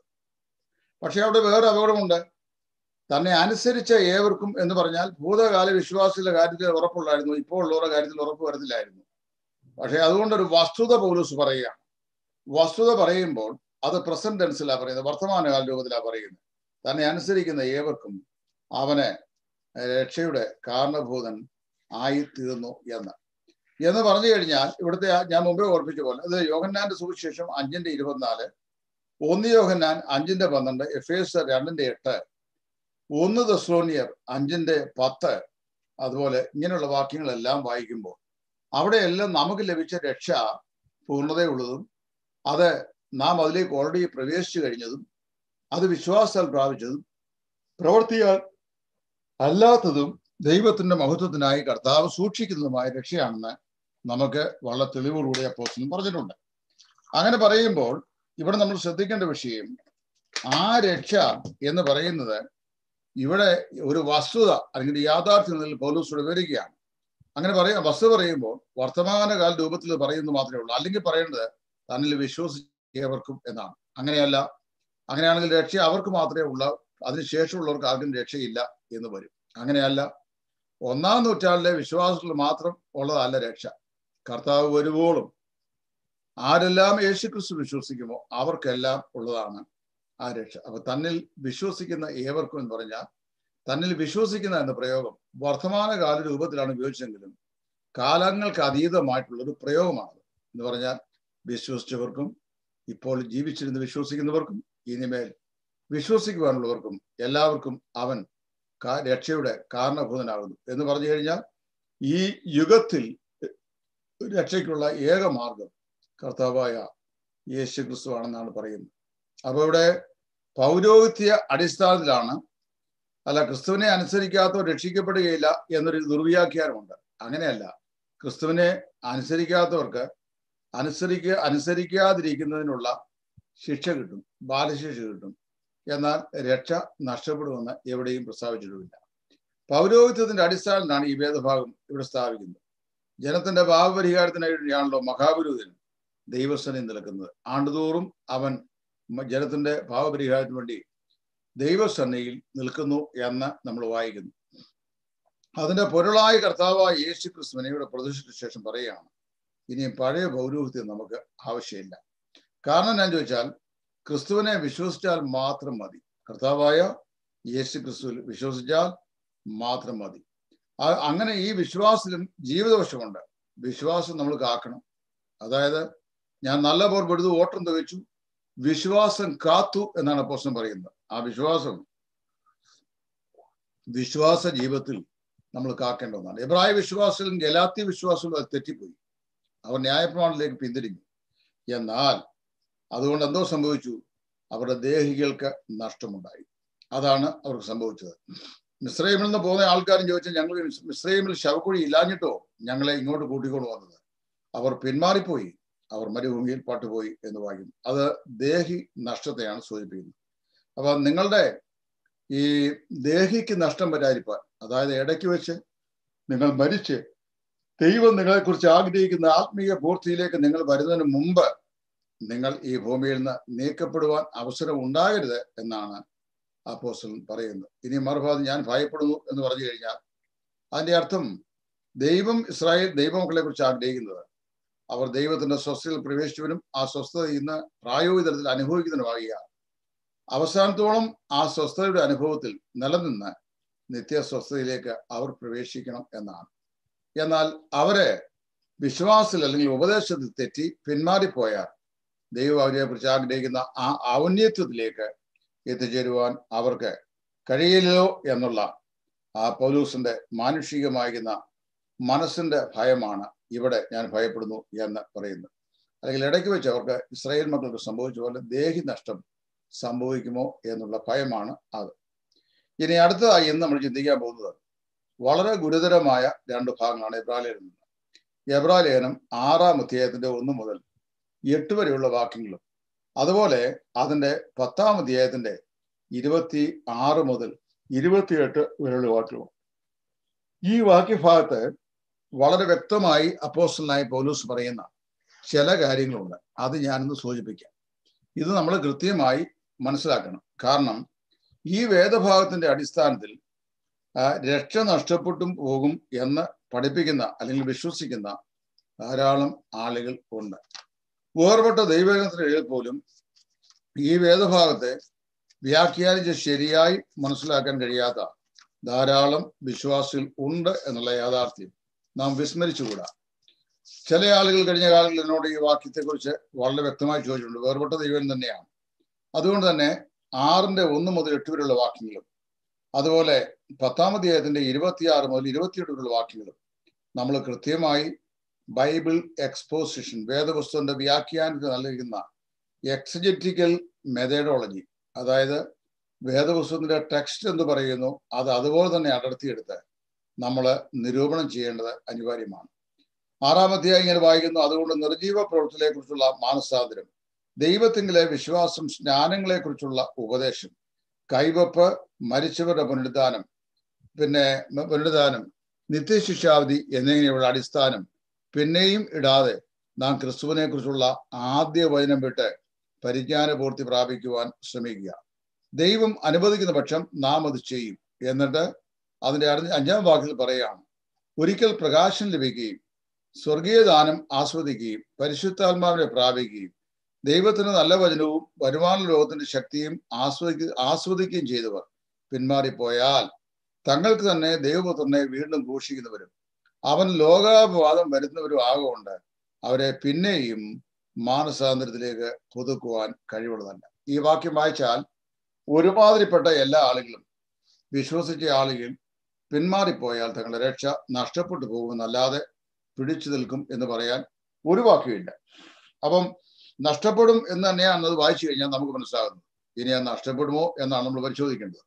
പക്ഷെ അവിടെ വേറെ അപകടമുണ്ട് തന്നെ അനുസരിച്ച ഏവർക്കും എന്ന് പറഞ്ഞാൽ ഭൂതകാല വിശ്വാസികളുടെ കാര്യത്തിൽ ഉറപ്പുള്ളായിരുന്നു ഇപ്പോൾ ഉള്ളവരുടെ കാര്യത്തിൽ ഉറപ്പ് വരത്തില്ലായിരുന്നു പക്ഷെ അതുകൊണ്ടൊരു വസ്തുത പൗലൂസ് പറയുകയാണ് വസ്തുത പറയുമ്പോൾ അത് പ്രസന്റ് ടെൻസിലാണ് പറയുന്നത് വർത്തമാനകാല രൂപത്തിലാണ് പറയുന്നത് തന്നെ അനുസരിക്കുന്ന ഏവർക്കും അവന് രക്ഷയുടെ കാരണഭൂതൻ ആയിത്തീർന്നു എന്ന് എന്ന് പറഞ്ഞു കഴിഞ്ഞാൽ ഇവിടുത്തെ ഞാൻ മുമ്പേ ഓർപ്പിച്ച പോലെ അത് യോഹന്നാന്റെ സുവിശേഷം അഞ്ചിന്റെ ഇരുപത്തിനാല് ഒന്ന് യോഹന്നാൻ അഞ്ചിന്റെ പന്ത്രണ്ട് എഫ് എസ് രണ്ടിന്റെ എട്ട് ഒന്ന് ദസ്ലോണിയർ അഞ്ചിന്റെ പത്ത് അതുപോലെ ഇങ്ങനെയുള്ള വാക്യങ്ങളെല്ലാം വായിക്കുമ്പോൾ അവിടെയെല്ലാം നമുക്ക് ലഭിച്ച രക്ഷ പൂർണ്ണതയുള്ളതും അത് നാം അതിലേക്ക് ഓൾറെഡി പ്രവേശിച്ചു കഴിഞ്ഞതും അത് വിശ്വാസത്താൽ പ്രാപിച്ചതും പ്രവർത്തിയാൽ അല്ലാത്തതും ദൈവത്തിന്റെ മഹത്വത്തിനായി കർത്താവ് സൂക്ഷിക്കുന്നതുമായ രക്ഷയാണെന്ന് നമുക്ക് വളരെ തെളിവോടുകൂടി അപ്പോസ്റ്റലും പറഞ്ഞിട്ടുണ്ട് അങ്ങനെ പറയുമ്പോൾ ഇവിടെ നമ്മൾ ശ്രദ്ധിക്കേണ്ട വിഷയം ആ രക്ഷ എന്ന് പറയുന്നത് ഇവിടെ ഒരു വസ്തുത അല്ലെങ്കിൽ യാഥാർത്ഥ്യത്തിൽ പൗലൂസ് വിവരിക്കുകയാണ് അങ്ങനെ പറയാം വസ്തു പറയുമ്പോൾ വർത്തമാനകാല രൂപത്തിൽ പറയുന്നത് മാത്രമേ ഉള്ളൂ അല്ലെങ്കിൽ പറയേണ്ടത് തന്നിൽ വിശ്വസിച്ചവർക്കും എന്നാണ് അങ്ങനെയല്ല അങ്ങനെയാണെങ്കിൽ രക്ഷ അവർക്ക് മാത്രമേ ഉള്ള അതിനുശേഷമുള്ളവർക്ക് ആർക്കും രക്ഷയില്ല എന്ന് വരും അങ്ങനെയല്ല ഒന്നാം നൂറ്റാണ്ടിലെ വിശ്വാസത്തിൽ മാത്രം ഉള്ളതല്ല രക്ഷ കർത്താവ് വരുവോളും ആരെല്ലാം യേശു ക്രിസ്തു വിശ്വസിക്കുമോ അവർക്കെല്ലാം ഉള്ളതാണ് ആ രക്ഷ അപ്പൊ തന്നിൽ വിശ്വസിക്കുന്ന ഏവർക്കും എന്ന് പറഞ്ഞാൽ തന്നിൽ വിശ്വസിക്കുന്ന എന്ന പ്രയോഗം വർത്തമാനകാല രൂപത്തിലാണ് ഉപയോഗിച്ചെങ്കിലും കാലങ്ങൾക്ക് അതീതമായിട്ടുള്ള ഒരു പ്രയോഗമാണ് എന്ന് പറഞ്ഞാൽ വിശ്വസിച്ചവർക്കും ഇപ്പോൾ ജീവിച്ചിരുന്ന് വിശ്വസിക്കുന്നവർക്കും ഇനിമേൽ വിശ്വസിക്കുവാനുള്ളവർക്കും എല്ലാവർക്കും അവൻ രക്ഷയുടെ കാരണഭൂതനാകുന്നു എന്ന് പറഞ്ഞു കഴിഞ്ഞാൽ ഈ യുഗത്തിൽ രക്ഷയ്ക്കുള്ള ഏക മാർഗം കർത്താവായ യേശു ക്രിസ്തു ആണെന്നാണ് പറയുന്നത് അപ്പൊ ഇവിടെ പൗരോഹിത്യ അടിസ്ഥാനത്തിലാണ് അല്ല ക്രിസ്തുവിനെ അനുസരിക്കാത്തവർ രക്ഷിക്കപ്പെടുകയില്ല എന്നൊരു ദുർവ്യാഖ്യാനമുണ്ട് അങ്ങനെയല്ല ക്രിസ്തുവിനെ അനുസരിക്കാത്തവർക്ക് അനുസരിക്ക അനുസരിക്കാതിരിക്കുന്നതിനുള്ള ശിക്ഷ കിട്ടും ബാലശിക്ഷ കിട്ടും എന്നാൽ രക്ഷ നഷ്ടപ്പെടുമെന്ന് എവിടെയും പ്രസ്താവിച്ചിട്ടുമില്ല പൗരോഹിത്യത്തിന്റെ അടിസ്ഥാനത്തിലാണ് ഈ വേദഭാഗം ഇവിടെ സ്ഥാപിക്കുന്നത് ജനത്തിന്റെ പാപപരിഹാരത്തിനായിട്ടാണല്ലോ മഹാപുരോഹിതൻ ദൈവസനെ നിൽക്കുന്നത് ആണ്ടുതോറും അവൻ ജനത്തിന്റെ പാപപരിഹാരത്തിന് വേണ്ടി ദൈവസന്നയിൽ നിൽക്കുന്നു എന്ന് നമ്മൾ വായിക്കുന്നു അതിന്റെ പൊരുളായ കർത്താവായ യേശു ക്രിസ്തുവിനെ ഇവിടെ പ്രദർശിച്ച ശേഷം പറയുകയാണ് ഇനിയും പഴയ പൗരോഹിത്യം നമുക്ക് ആവശ്യമില്ല കാരണം ഞാൻ ചോദിച്ചാൽ ക്രിസ്തുവിനെ വിശ്വസിച്ചാൽ മാത്രം മതി കർത്താവായ യേശു ക്രിസ്തുവിൽ വിശ്വസിച്ചാൽ മാത്രം മതി അങ്ങനെ ഈ വിശ്വാസത്തിലും ജീവിതവശമുണ്ട് വിശ്വാസം നമ്മൾ കാക്കണം അതായത് ഞാൻ നല്ല പോർ പെടുത്തു ഓട്ടം തികച്ചു വിശ്വാസം കാത്തു എന്നാണ് അപ്പോസ്റ്റൻ പറയുന്നത് ആ വിശ്വാസം വിശ്വാസ ജീവിതത്തിൽ നമ്മൾ കാക്കേണ്ട ഒന്നാണ് എബ്രായ വിശ്വാസത്തിലും ഗലാത്തി വിശ്വാസത്തിലും അത് തെറ്റിപ്പോയി അവർ ന്യായപ്രമാണത്തിലേക്ക് പിന്തിരിഞ്ഞു എന്നാൽ അതുകൊണ്ട് എന്തോ സംഭവിച്ചു അവരുടെ ദേഹികൾക്ക് നഷ്ടമുണ്ടായി അതാണ് അവർക്ക് സംഭവിച്ചത് മിശ്രൈമിൽ നിന്ന് പോകുന്ന ആൾക്കാരും ചോദിച്ചാൽ ഞങ്ങൾ മിശ്രൈമിൽ ശവക്കുഴി ഇല്ലാഞ്ഞിട്ടോ ഞങ്ങളെ ഇങ്ങോട്ട് കൂട്ടിക്കൊണ്ട് വന്നത് അവർ പിന്മാറിപ്പോയി അവർ മരുഭൂമിയിൽ പാട്ടുപോയി എന്ന് വായിക്കും അത് ദേഹി നഷ്ടത്തെയാണ് സൂചിപ്പിക്കുന്നത് അപ്പൊ നിങ്ങളുടെ ഈ ദേഹിക്ക് നഷ്ടം വരാതിരിക്കാൻ അതായത് ഇടയ്ക്ക് വെച്ച് നിങ്ങൾ മരിച്ച് ദൈവം നിങ്ങളെക്കുറിച്ച് ആഗ്രഹിക്കുന്ന ആത്മീയ പൂർത്തിയിലേക്ക് നിങ്ങൾ വരുന്നതിന് മുമ്പ് നിങ്ങൾ ഈ ഭൂമിയിൽ നിന്ന് നീക്കപ്പെടുവാൻ അവസരം ഉണ്ടാകരുത് എന്നാണ് അപ്പോസ്റ്റലൻ പറയുന്നത് ഇനി മറുഭാഗം ഞാൻ ഭയപ്പെടുന്നു എന്ന് പറഞ്ഞു കഴിഞ്ഞാൽ അതിന്റെ അർത്ഥം ദൈവം ഇസ്രായേൽ ദൈവമക്കളെ കുറിച്ച് ആഗ്രഹിക്കുന്നത് അവർ ദൈവത്തിന്റെ സ്വസ്ഥതയിൽ പ്രവേശിച്ചവരും ആ സ്വസ്ഥത ഇന്ന് പ്രായോഗിക തലത്തിൽ അനുഭവിക്കുന്നതിനുമാകുകയാണ് അവസാനത്തോളം ആ സ്വസ്ഥതയുടെ അനുഭവത്തിൽ നിലനിന്ന് നിത്യസ്വസ്ഥതയിലേക്ക് അവർ പ്രവേശിക്കണം എന്നാണ് എന്നാൽ അവരെ വിശ്വാസത്തിൽ അല്ലെങ്കിൽ ഉപദേശത്തിൽ തെറ്റി പിന്മാറിപ്പോയാൽ ദൈവം അവരെ കുറിച്ച് ആഗ്രഹിക്കുന്ന ആ ഔന്നത്യത്തിലേക്ക് എത്തിച്ചേരുവാൻ അവർക്ക് കഴിയില്ലല്ലോ എന്നുള്ള ആ പൗലൂസിന്റെ മാനുഷികമായിരുന്ന മനസ്സിന്റെ ഭയമാണ് ഇവിടെ ഞാൻ ഭയപ്പെടുന്നു എന്ന് പറയുന്നത് അല്ലെങ്കിൽ ഇടയ്ക്ക് വെച്ച് അവർക്ക് ഇസ്രായേൽ മക്കൾക്ക് സംഭവിച്ച പോലെ ദേഹി നഷ്ടം സംഭവിക്കുമോ എന്നുള്ള ഭയമാണ് അത് ഇനി അടുത്തതായി ഇന്ന് നമ്മൾ ചിന്തിക്കാൻ പോകുന്നത് വളരെ ഗുരുതരമായ രണ്ട് ഭാഗങ്ങളാണ് എബ്രാലേഖനം എബ്രാലേഖനം ആറാം അധ്യായത്തിന്റെ ഒന്ന് മുതൽ എട്ട് വരെയുള്ള വാക്യങ്ങളും അതുപോലെ അതിന്റെ പത്താം അധ്യായത്തിന്റെ ഇരുപത്തി ആറ് മുതൽ ഇരുപത്തിയെട്ട് വരെയുള്ള വാക്യവും ഈ വാക്യഭാഗത്ത് വളരെ വ്യക്തമായി അപ്പോസ്റ്റലായി പൗലൂസ് പറയുന്ന ചില കാര്യങ്ങളുണ്ട് അത് ഞാനൊന്ന് സൂചിപ്പിക്കാം ഇത് നമ്മൾ കൃത്യമായി മനസ്സിലാക്കണം കാരണം ഈ വേദഭാഗത്തിന്റെ അടിസ്ഥാനത്തിൽ രക്ഷ നഷ്ടപ്പെട്ടും പോകും എന്ന് പഠിപ്പിക്കുന്ന അല്ലെങ്കിൽ വിശ്വസിക്കുന്ന ധാരാളം ആളുകൾ ഉണ്ട് വേർപെട്ട ദൈവജനത്തിനിടയിൽ പോലും ഈ വേദഭാഗത്തെ വ്യാഖ്യാനിച്ച് ശരിയായി മനസ്സിലാക്കാൻ കഴിയാത്ത ധാരാളം വിശ്വാസികൾ ഉണ്ട് എന്നുള്ള യാഥാർത്ഥ്യം നാം വിസ്മരിച്ചുകൂടാ ചില ആളുകൾ കഴിഞ്ഞ കാലങ്ങളിൽ എന്നോട് ഈ വാക്യത്തെക്കുറിച്ച് വളരെ വ്യക്തമായി ചോദിച്ചിട്ടുണ്ട് വേർപെട്ട ദൈവം തന്നെയാണ് അതുകൊണ്ട് തന്നെ ആറിന്റെ ഒന്ന് മുതൽ എട്ട് വരെയുള്ള വാക്യങ്ങളും അതുപോലെ പത്താം അധ്യായത്തിന്റെ ഇരുപത്തിയാറ് മുതൽ ഇരുപത്തിയെട്ട് വരെയുള്ള വാക്യങ്ങളും നമ്മൾ കൃത്യമായി ബൈബിൾ എക്സ്പോസിഷൻ വേദപുസ്തകന്റെ വ്യാഖ്യാനത്തിന് നൽകിക്കുന്ന എക്സജറ്റിക്കൽ മെതഡോളജി അതായത് വേദപുസ്തകത്തിന്റെ ടെക്സ്റ്റ് എന്ന് പറയുന്നു അത് അതുപോലെ തന്നെ അടർത്തിയെടുത്ത് നമ്മൾ നിരൂപണം ചെയ്യേണ്ടത് അനിവാര്യമാണ് ആറാം അധ്യായം ഇങ്ങനെ വായിക്കുന്നു അതുകൊണ്ട് നിർജീവ പ്രവൃത്തിയെ കുറിച്ചുള്ള മാനസാന്തരം ദൈവത്തിങ്കിലെ വിശ്വാസം സ്നാനങ്ങളെ കുറിച്ചുള്ള ഉപദേശം കൈവപ്പ് മരിച്ചവരുടെ പുനരുദ്ധാനം പിന്നെ പുനരുദ്ധാനം നിത്യശിക്ഷാവധി എന്നിങ്ങനെയുള്ള അടിസ്ഥാനം പിന്നെയും ഇടാതെ നാം ക്രിസ്തുവിനെ കുറിച്ചുള്ള ആദ്യ വചനം വിട്ട് പരിജ്ഞാനപൂർത്തി പ്രാപിക്കുവാൻ ശ്രമിക്കുക ദൈവം അനുവദിക്കുന്ന പക്ഷം നാം അത് ചെയ്യും എന്നിട്ട് അതിന്റെ അഞ്ചാം വാക്കിൽ പറയുകയാണ് ഒരിക്കൽ പ്രകാശം ലഭിക്കുകയും സ്വർഗീയ ദാനം ആസ്വദിക്കുകയും പരിശുദ്ധാത്മാവിനെ പ്രാപിക്കുകയും ദൈവത്തിന് നല്ല വചനവും വരുമാന ലോകത്തിന്റെ ശക്തിയും ആസ്വദിക്ക ആസ്വദിക്കുകയും ചെയ്തവർ പിന്മാറിപ്പോയാൽ തങ്ങൾക്ക് തന്നെ ദൈവപുത്രനെ വീണ്ടും ഘോഷിക്കുന്നവരും അവൻ ലോകാപവാദം വരുന്നവരും ആകൊണ്ട് അവരെ പിന്നെയും മാനസാന്തരത്തിലേക്ക് പുതുക്കുവാൻ കഴിവുള്ളതല്ല ഈ വാക്യം വായിച്ചാൽ ഒരുമാതിരിപ്പെട്ട എല്ലാ ആളുകളും വിശ്വസിച്ച ആളുകൾ പിന്മാറിപ്പോയാൽ തങ്ങളുടെ രക്ഷ നഷ്ടപ്പെട്ടു പോകുമെന്നല്ലാതെ പിടിച്ചു നിൽക്കും എന്ന് പറയാൻ ഒരു വാക്കുമില്ല അപ്പം നഷ്ടപ്പെടും എന്ന് തന്നെയാണ് അത് വായിച്ചു കഴിഞ്ഞാൽ നമുക്ക് മനസ്സിലാകുന്നത് ഇനി അത് നഷ്ടപ്പെടുമോ എന്നാണ് നമ്മൾ പരിശോധിക്കേണ്ടത്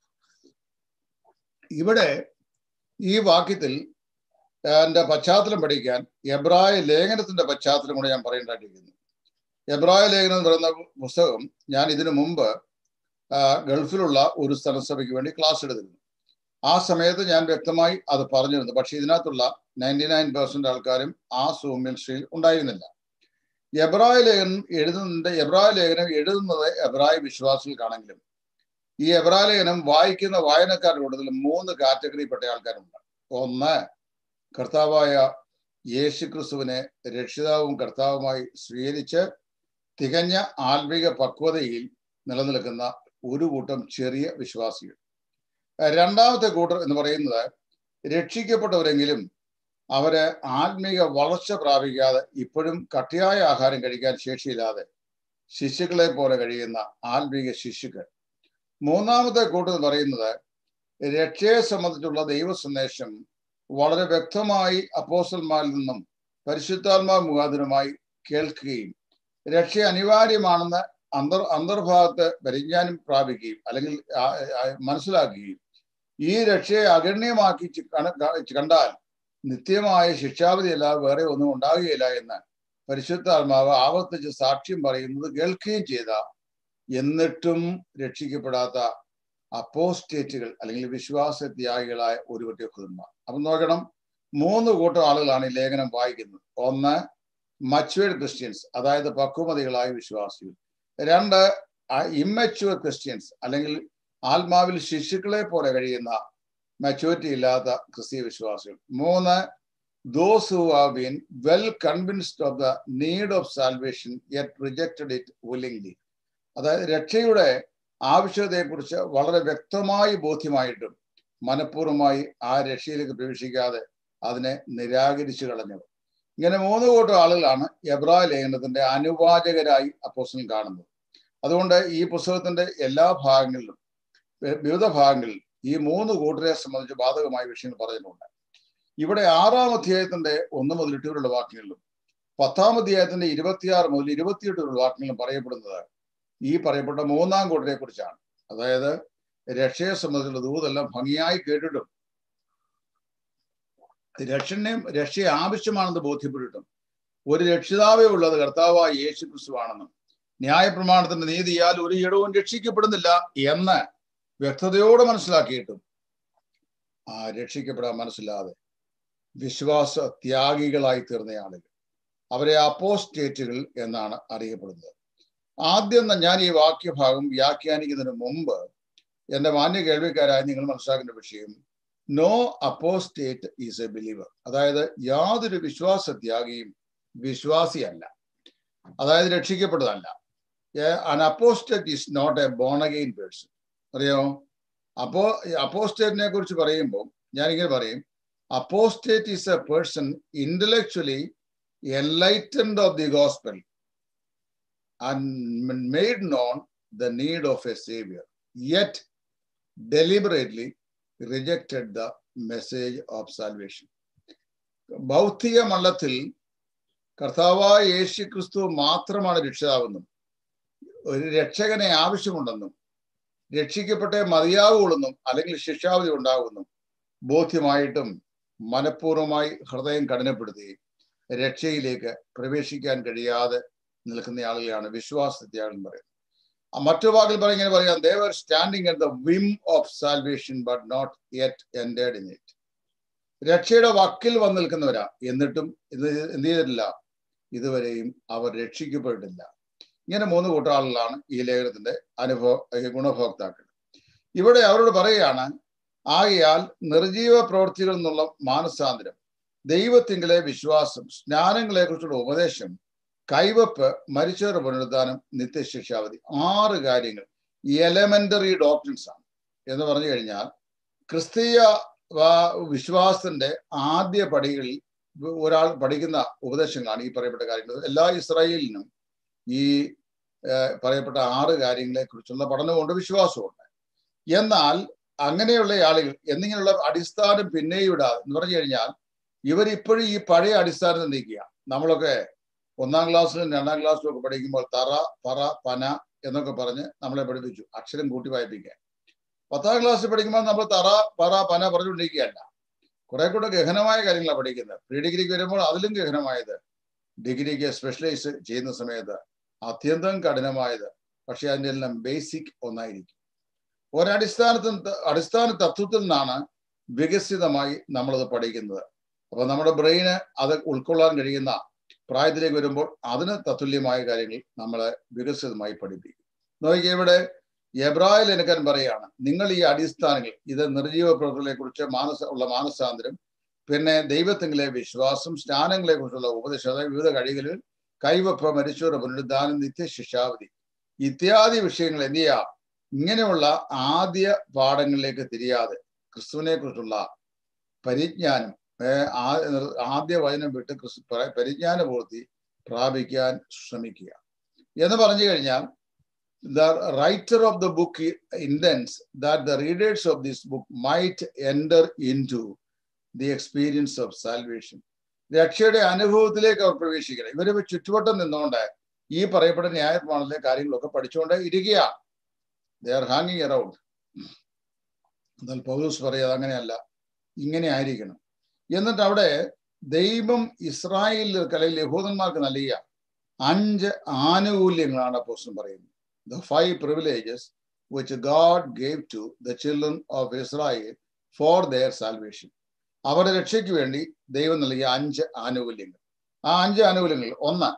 ഇവിടെ ഈ വാക്യത്തിൽ എൻ്റെ പശ്ചാത്തലം പഠിക്കാൻ എബ്രായ ലേഖനത്തിന്റെ പശ്ചാത്തലം കൂടെ ഞാൻ പറയേണ്ടതായിട്ടിരിക്കുന്നു എബ്രായ ലേഖനം എന്ന് പറയുന്ന പുസ്തകം ഞാൻ ഇതിനു മുമ്പ് ഗൾഫിലുള്ള ഒരു സ്ഥലസഭയ്ക്ക് വേണ്ടി ക്ലാസ് എടുത്തിരുന്നു ആ സമയത്ത് ഞാൻ വ്യക്തമായി അത് പറഞ്ഞിരുന്നു പക്ഷെ ഇതിനകത്തുള്ള നയൻറ്റി നയൻ പെർസെന്റ് ആൾക്കാരും ആ സൂം മിനിസ്ട്രിയിൽ ഉണ്ടായിരുന്നില്ല എബ്രായ ലേഖനം എഴുതുന്നതിന്റെ എബ്രായ ലേഖനം എഴുതുന്നത് എബ്രായ വിശ്വാസികൾക്കാണെങ്കിലും ഈ എബ്രായ ലേഖനം വായിക്കുന്ന വായനക്കാരുടെ കൂടുതൽ മൂന്ന് കാറ്റഗറിപ്പെട്ട ആൾക്കാരുണ്ട് ഒന്ന് കർത്താവായ യേശു ക്രിസ്തുവിനെ രക്ഷിതാവും കർത്താവുമായി സ്വീകരിച്ച് തികഞ്ഞ ആത്മീക പക്വതയിൽ നിലനിൽക്കുന്ന ഒരു കൂട്ടം ചെറിയ വിശ്വാസികൾ രണ്ടാമത്തെ കൂട്ടർ എന്ന് പറയുന്നത് രക്ഷിക്കപ്പെട്ടവരെങ്കിലും അവര് ആത്മീക വളർച്ച പ്രാപിക്കാതെ ഇപ്പോഴും കട്ടിയായ ആഹാരം കഴിക്കാൻ ശേഷിയില്ലാതെ ശിശുക്കളെ പോലെ കഴിയുന്ന ആത്മീക ശിശുക്കൾ മൂന്നാമത്തെ കൂട്ടർ എന്ന് പറയുന്നത് രക്ഷയെ സംബന്ധിച്ചുള്ള ദൈവ സന്ദേശം വളരെ വ്യക്തമായി അപ്പോസന്മാരിൽ നിന്നും പരിശുദ്ധാത്മാ മുഖാന്തരമായി കേൾക്കുകയും രക്ഷ അനിവാര്യമാണെന്ന് അന്തർ അന്തർഭാഗത്ത് പരിജ്ഞാനം പ്രാപിക്കുകയും അല്ലെങ്കിൽ മനസ്സിലാക്കുകയും ഈ രക്ഷയെ അഗണ്യമാക്കി കണ്ടാൽ നിത്യമായ ശിക്ഷാവിധി അല്ലാതെ വേറെ ഒന്നും ഉണ്ടാകുകയില്ല എന്ന് പരിശുദ്ധാത്മാവ് ആവർത്തിച്ച് സാക്ഷ്യം പറയുന്നത് കേൾക്കുകയും ചെയ്ത എന്നിട്ടും രക്ഷിക്കപ്പെടാത്ത അപ്പോസ്റ്റേറ്റുകൾ അല്ലെങ്കിൽ വിശ്വാസത്യാഗികളായ ഒരു പറ്റിയന്മാർ അപ്പം നോക്കണം മൂന്ന് കൂട്ടം ആളുകളാണ് ഈ ലേഖനം വായിക്കുന്നത് ഒന്ന് മച്ചുവേഡ് ക്രിസ്ത്യൻസ് അതായത് പക്വമതികളായ വിശ്വാസികൾ രണ്ട് ഇമ്മച്ചുവർ ക്രിസ്ത്യൻസ് അല്ലെങ്കിൽ ആത്മാവിൽ ശിശുക്കളെ പോലെ കഴിയുന്ന മെച്ചൂരിറ്റി ഇല്ലാത്ത ക്രിസ്തീയ വിശ്വാസികൾ മൂന്ന് those who have been well convinced of the need of salvation yet rejected it willingly അതായത് രക്ഷയുടെ ആവശ്യകതയെക്കുറിച്ച് വളരെ വ്യക്തമായി ബോധ്യമായിട്ടും മനഃപൂർവ്വമായി ആ രക്ഷയിലേക്ക് പ്രവേശിക്കാതെ അതിനെ നിരാകരിച്ചു കളഞ്ഞവർ ഇങ്ങനെ മൂന്ന് കൂട്ടം ആളുകളാണ് എബ്രാ ലേഖനത്തിന്റെ അനുവാചകരായി അപ്പോസ്റ്റൽ കാണുന്നത് അതുകൊണ്ട് ഈ പുസ്തകത്തിന്റെ എല്ലാ ഭാഗങ്ങളിലും വിവിധ ഭാഗങ്ങളിൽ ഈ മൂന്ന് കൂട്ടരെ സംബന്ധിച്ച് ബാധകമായ വിഷയങ്ങൾ പറഞ്ഞിട്ടുണ്ട് ഇവിടെ ആറാം അധ്യായത്തിന്റെ ഒന്ന് മുതൽ എട്ട് വരെയുള്ള വാക്യങ്ങളിലും പത്താം അധ്യായത്തിന്റെ ഇരുപത്തിയാറ് മുതൽ ഇരുപത്തിയെട്ട് വരെയുള്ള വാക്യങ്ങളിലും പറയപ്പെടുന്നത് ഈ പറയപ്പെട്ട മൂന്നാം കൂട്ടരെ കുറിച്ചാണ് അതായത് രക്ഷയെ സംബന്ധിച്ചുള്ള ദൂതെല്ലാം ഭംഗിയായി കേട്ടിട്ടും രക്ഷനെയും രക്ഷ ആവശ്യമാണെന്ന് ബോധ്യപ്പെട്ടിട്ടും ഒരു രക്ഷിതാവേ ഉള്ളത് കർത്താവായ യേശു ക്രിസ്തുവാണെന്നും ന്യായപ്രമാണത്തിന്റെ നീതിയാൽ ഒരു ഇടവും രക്ഷിക്കപ്പെടുന്നില്ല എന്ന് വ്യക്തതയോടെ മനസ്സിലാക്കിയിട്ടും ആ രക്ഷിക്കപ്പെടാൻ മനസ്സിലാതെ വിശ്വാസ ത്യാഗികളായി തീർന്ന ആളുകൾ അവരെ അപ്പോസ്റ്റേറ്റുകൾ എന്നാണ് അറിയപ്പെടുന്നത് ആദ്യം ഞാൻ ഈ വാക്യഭാഗം വ്യാഖ്യാനിക്കുന്നതിന് മുമ്പ് എൻ്റെ മാന്യ കേൾവിക്കാരായി നിങ്ങൾ മനസ്സിലാക്കേണ്ട വിഷയം no apostate is a believer അതായത് യാതൊരു വിശ്വാസത്യാഗിയും വിശ്വാസിയല്ല അതായത് രക്ഷിക്കപ്പെട്ടതല്ല an apostate is not a born again person അറിയോ അപ്പോ അപ്പോസ്റ്റേറ്റിനെ കുറിച്ച് പറയുമ്പോൾ ഞാനിങ്ങനെ പറയും apostate is a person intellectually enlightened of the gospel and made known the need of a savior, yet deliberately rejected the message of salvation. ഭൗതിക മണ്ഡലത്തിൽ കർത്താവായ യേശു ക്രിസ്തു മാത്രമാണ് രക്ഷിതാവെന്നും ഒരു രക്ഷകനെ ആവശ്യമുണ്ടെന്നും രക്ഷിക്കപ്പെട്ടേ മതിയാവുള്ളെന്നും അല്ലെങ്കിൽ ശിക്ഷാവധി ഉണ്ടാകുമെന്നും ബോധ്യമായിട്ടും മനഃപൂർവ്വമായി ഹൃദയം കഠിനപ്പെടുത്തി രക്ഷയിലേക്ക് പ്രവേശിക്കാൻ കഴിയാതെ നിൽക്കുന്ന ആളുകളെയാണ് വിശ്വാസത്യാഗം എന്ന് പറയുന്നത് മറ്റു വാക്കിൽ പറയും ഇങ്ങനെ പറയാം they were standing at the whim of salvation but not yet ended in it രക്ഷയുടെ വക്കിൽ വന്ന് നിൽക്കുന്നവരാ എന്നിട്ടും ഇത് എന്ത് ചെയ്തിട്ടില്ല ഇതുവരെയും അവർ രക്ഷിക്കപ്പെട്ടിട്ടില്ല ഇങ്ങനെ മൂന്ന് കൂട്ടം ആളുകളാണ് ഈ ലേഖനത്തിന്റെ അനുഭവ ഗുണഭോക്താക്കൾ ഇവിടെ അവരോട് പറയുകയാണ് ആകയാൽ നിർജീവ പ്രവൃത്തികൾ എന്നുള്ള മാനസാന്തരം ദൈവത്തിങ്കിലെ വിശ്വാസം സ്നാനങ്ങളെ കുറിച്ചുള്ള ഉപദേശം കൈവപ്പ് മരിച്ചവരുടെ പുനരുദ്ധാനം നിത്യശിക്ഷാവധി ആറ് കാര്യങ്ങൾ എലമെന്ററി ഡോക്ടറിൻസ് ആണ് എന്ന് പറഞ്ഞു കഴിഞ്ഞാൽ ക്രിസ്തീയ വിശ്വാസത്തിന്റെ ആദ്യ പടികളിൽ ഒരാൾ പഠിക്കുന്ന ഉപദേശങ്ങളാണ് ഈ പറയപ്പെട്ട കാര്യങ്ങൾ എല്ലാ ഇസ്രായേലിനും ഈ പറയപ്പെട്ട ആറ് കാര്യങ്ങളെ കുറിച്ചുള്ള പഠനമുണ്ട് വിശ്വാസമുണ്ട് എന്നാൽ അങ്ങനെയുള്ള ആളുകൾ എന്നിങ്ങനെയുള്ള അടിസ്ഥാനം പിന്നെയും ഇടാതെ എന്ന് പറഞ്ഞു കഴിഞ്ഞാൽ ഇവരിപ്പോഴും ഈ പഴയ അടിസ്ഥാനത്തിൽ നിൽക്കുക നമ്മളൊക്കെ ഒന്നാം ക്ലാസ്സിലും രണ്ടാം ക്ലാസ്സിലും ഒക്കെ പഠിക്കുമ്പോൾ തറ പറ പന എന്നൊക്കെ പറഞ്ഞ് നമ്മളെ പഠിപ്പിച്ചു അക്ഷരം കൂട്ടി വായിപ്പിക്കാൻ പത്താം ക്ലാസ്സിൽ പഠിക്കുമ്പോൾ നമ്മൾ തറ പറ പന പറഞ്ഞുകൊണ്ടിരിക്കുകയല്ല കുറെ കൂടെ ഗഹനമായ കാര്യങ്ങളാണ് പഠിക്കുന്നത് പ്രീ ഡിഗ്രിക്ക് വരുമ്പോൾ അതിലും ഗഹനമായത് ഡിഗ്രിക്ക് സ്പെഷ്യലൈസ് ചെയ്യുന്ന സമയത്ത് അത്യന്തം കഠിനമായത് പക്ഷെ അതിൻ്റെ എല്ലാം ബേസിക് ഒന്നായിരിക്കും ഒരടിസ്ഥാനത്തിൽ അടിസ്ഥാന തത്വത്തിൽ നിന്നാണ് വികസിതമായി നമ്മളത് പഠിക്കുന്നത് അപ്പൊ നമ്മുടെ ബ്രെയിന് അത് ഉൾക്കൊള്ളാൻ കഴിയുന്ന പ്രായത്തിലേക്ക് വരുമ്പോൾ അതിന് തത്തുല്യമായ കാര്യങ്ങൾ നമ്മളെ വികസിതമായി പഠിപ്പിക്കും നോക്കിയ ഇവിടെ എബ്രായ ലേഖകൻ പറയാണ് നിങ്ങൾ ഈ അടിസ്ഥാനങ്ങൾ ഇത് നിർജീവ പ്രവൃത്തികളെ കുറിച്ച് മാനസ ഉള്ള മാനസാന്തരം പിന്നെ ദൈവത്തിലെ വിശ്വാസം സ്നാനങ്ങളെ കുറിച്ചുള്ള ഉപദേശം അതായത് വിവിധ കഴികളിൽ കൈവപ്ര മരിച്ചവരുടെ പുനരുദ്ധാനം നിത്യശിക്ഷാവധി ഇത്യാദി വിഷയങ്ങൾ എന്ത് ചെയ്യാം ഇങ്ങനെയുള്ള ആദ്യ പാഠങ്ങളിലേക്ക് തിരിയാതെ ക്രിസ്തുവിനെ കുറിച്ചുള്ള പരിജ്ഞാനം ആദ്യ വചനം വിട്ട് ക്രിസ്തു പരിജ്ഞാനപൂർത്തി പ്രാപിക്കാൻ ശ്രമിക്കുക എന്ന് പറഞ്ഞു കഴിഞ്ഞാൽ the writer of the book intends that the readers of this book might enter into the experience of salvation. രക്ഷയുടെ അനുഭവത്തിലേക്ക് അവർ പ്രവേശിക്കണം ഇവര് ചുറ്റുവട്ടം നിന്നുകൊണ്ട് ഈ പറയപ്പെട്ട ന്യായപ്രമാണത്തിലെ കാര്യങ്ങളൊക്കെ പഠിച്ചുകൊണ്ട് ഇരിക്കുകയാണ് ദേ ആർ ഹാങ്ങിങ് അറൌണ്ട് എന്നാൽ പൗലൂസ് പറയാതെ അങ്ങനെയല്ല ഇങ്ങനെ ആയിരിക്കണം എന്നിട്ട് അവിടെ ദൈവം ഇസ്രായേലിൽ അല്ലെങ്കിൽ യഹൂദന്മാർക്ക് നൽകിയ അഞ്ച് ആനുകൂല്യങ്ങളാണ് അപ്പോസ്റ്റൻ പറയുന്നത് the five privileges which God gave to the children of Israel for their salvation. അവരുടെ രക്ഷയ്ക്ക് വേണ്ടി ദൈവം നൽകിയ അഞ്ച് ആനുകൂല്യങ്ങൾ ആ അഞ്ച് ആനുകൂല്യങ്ങൾ ഒന്ന്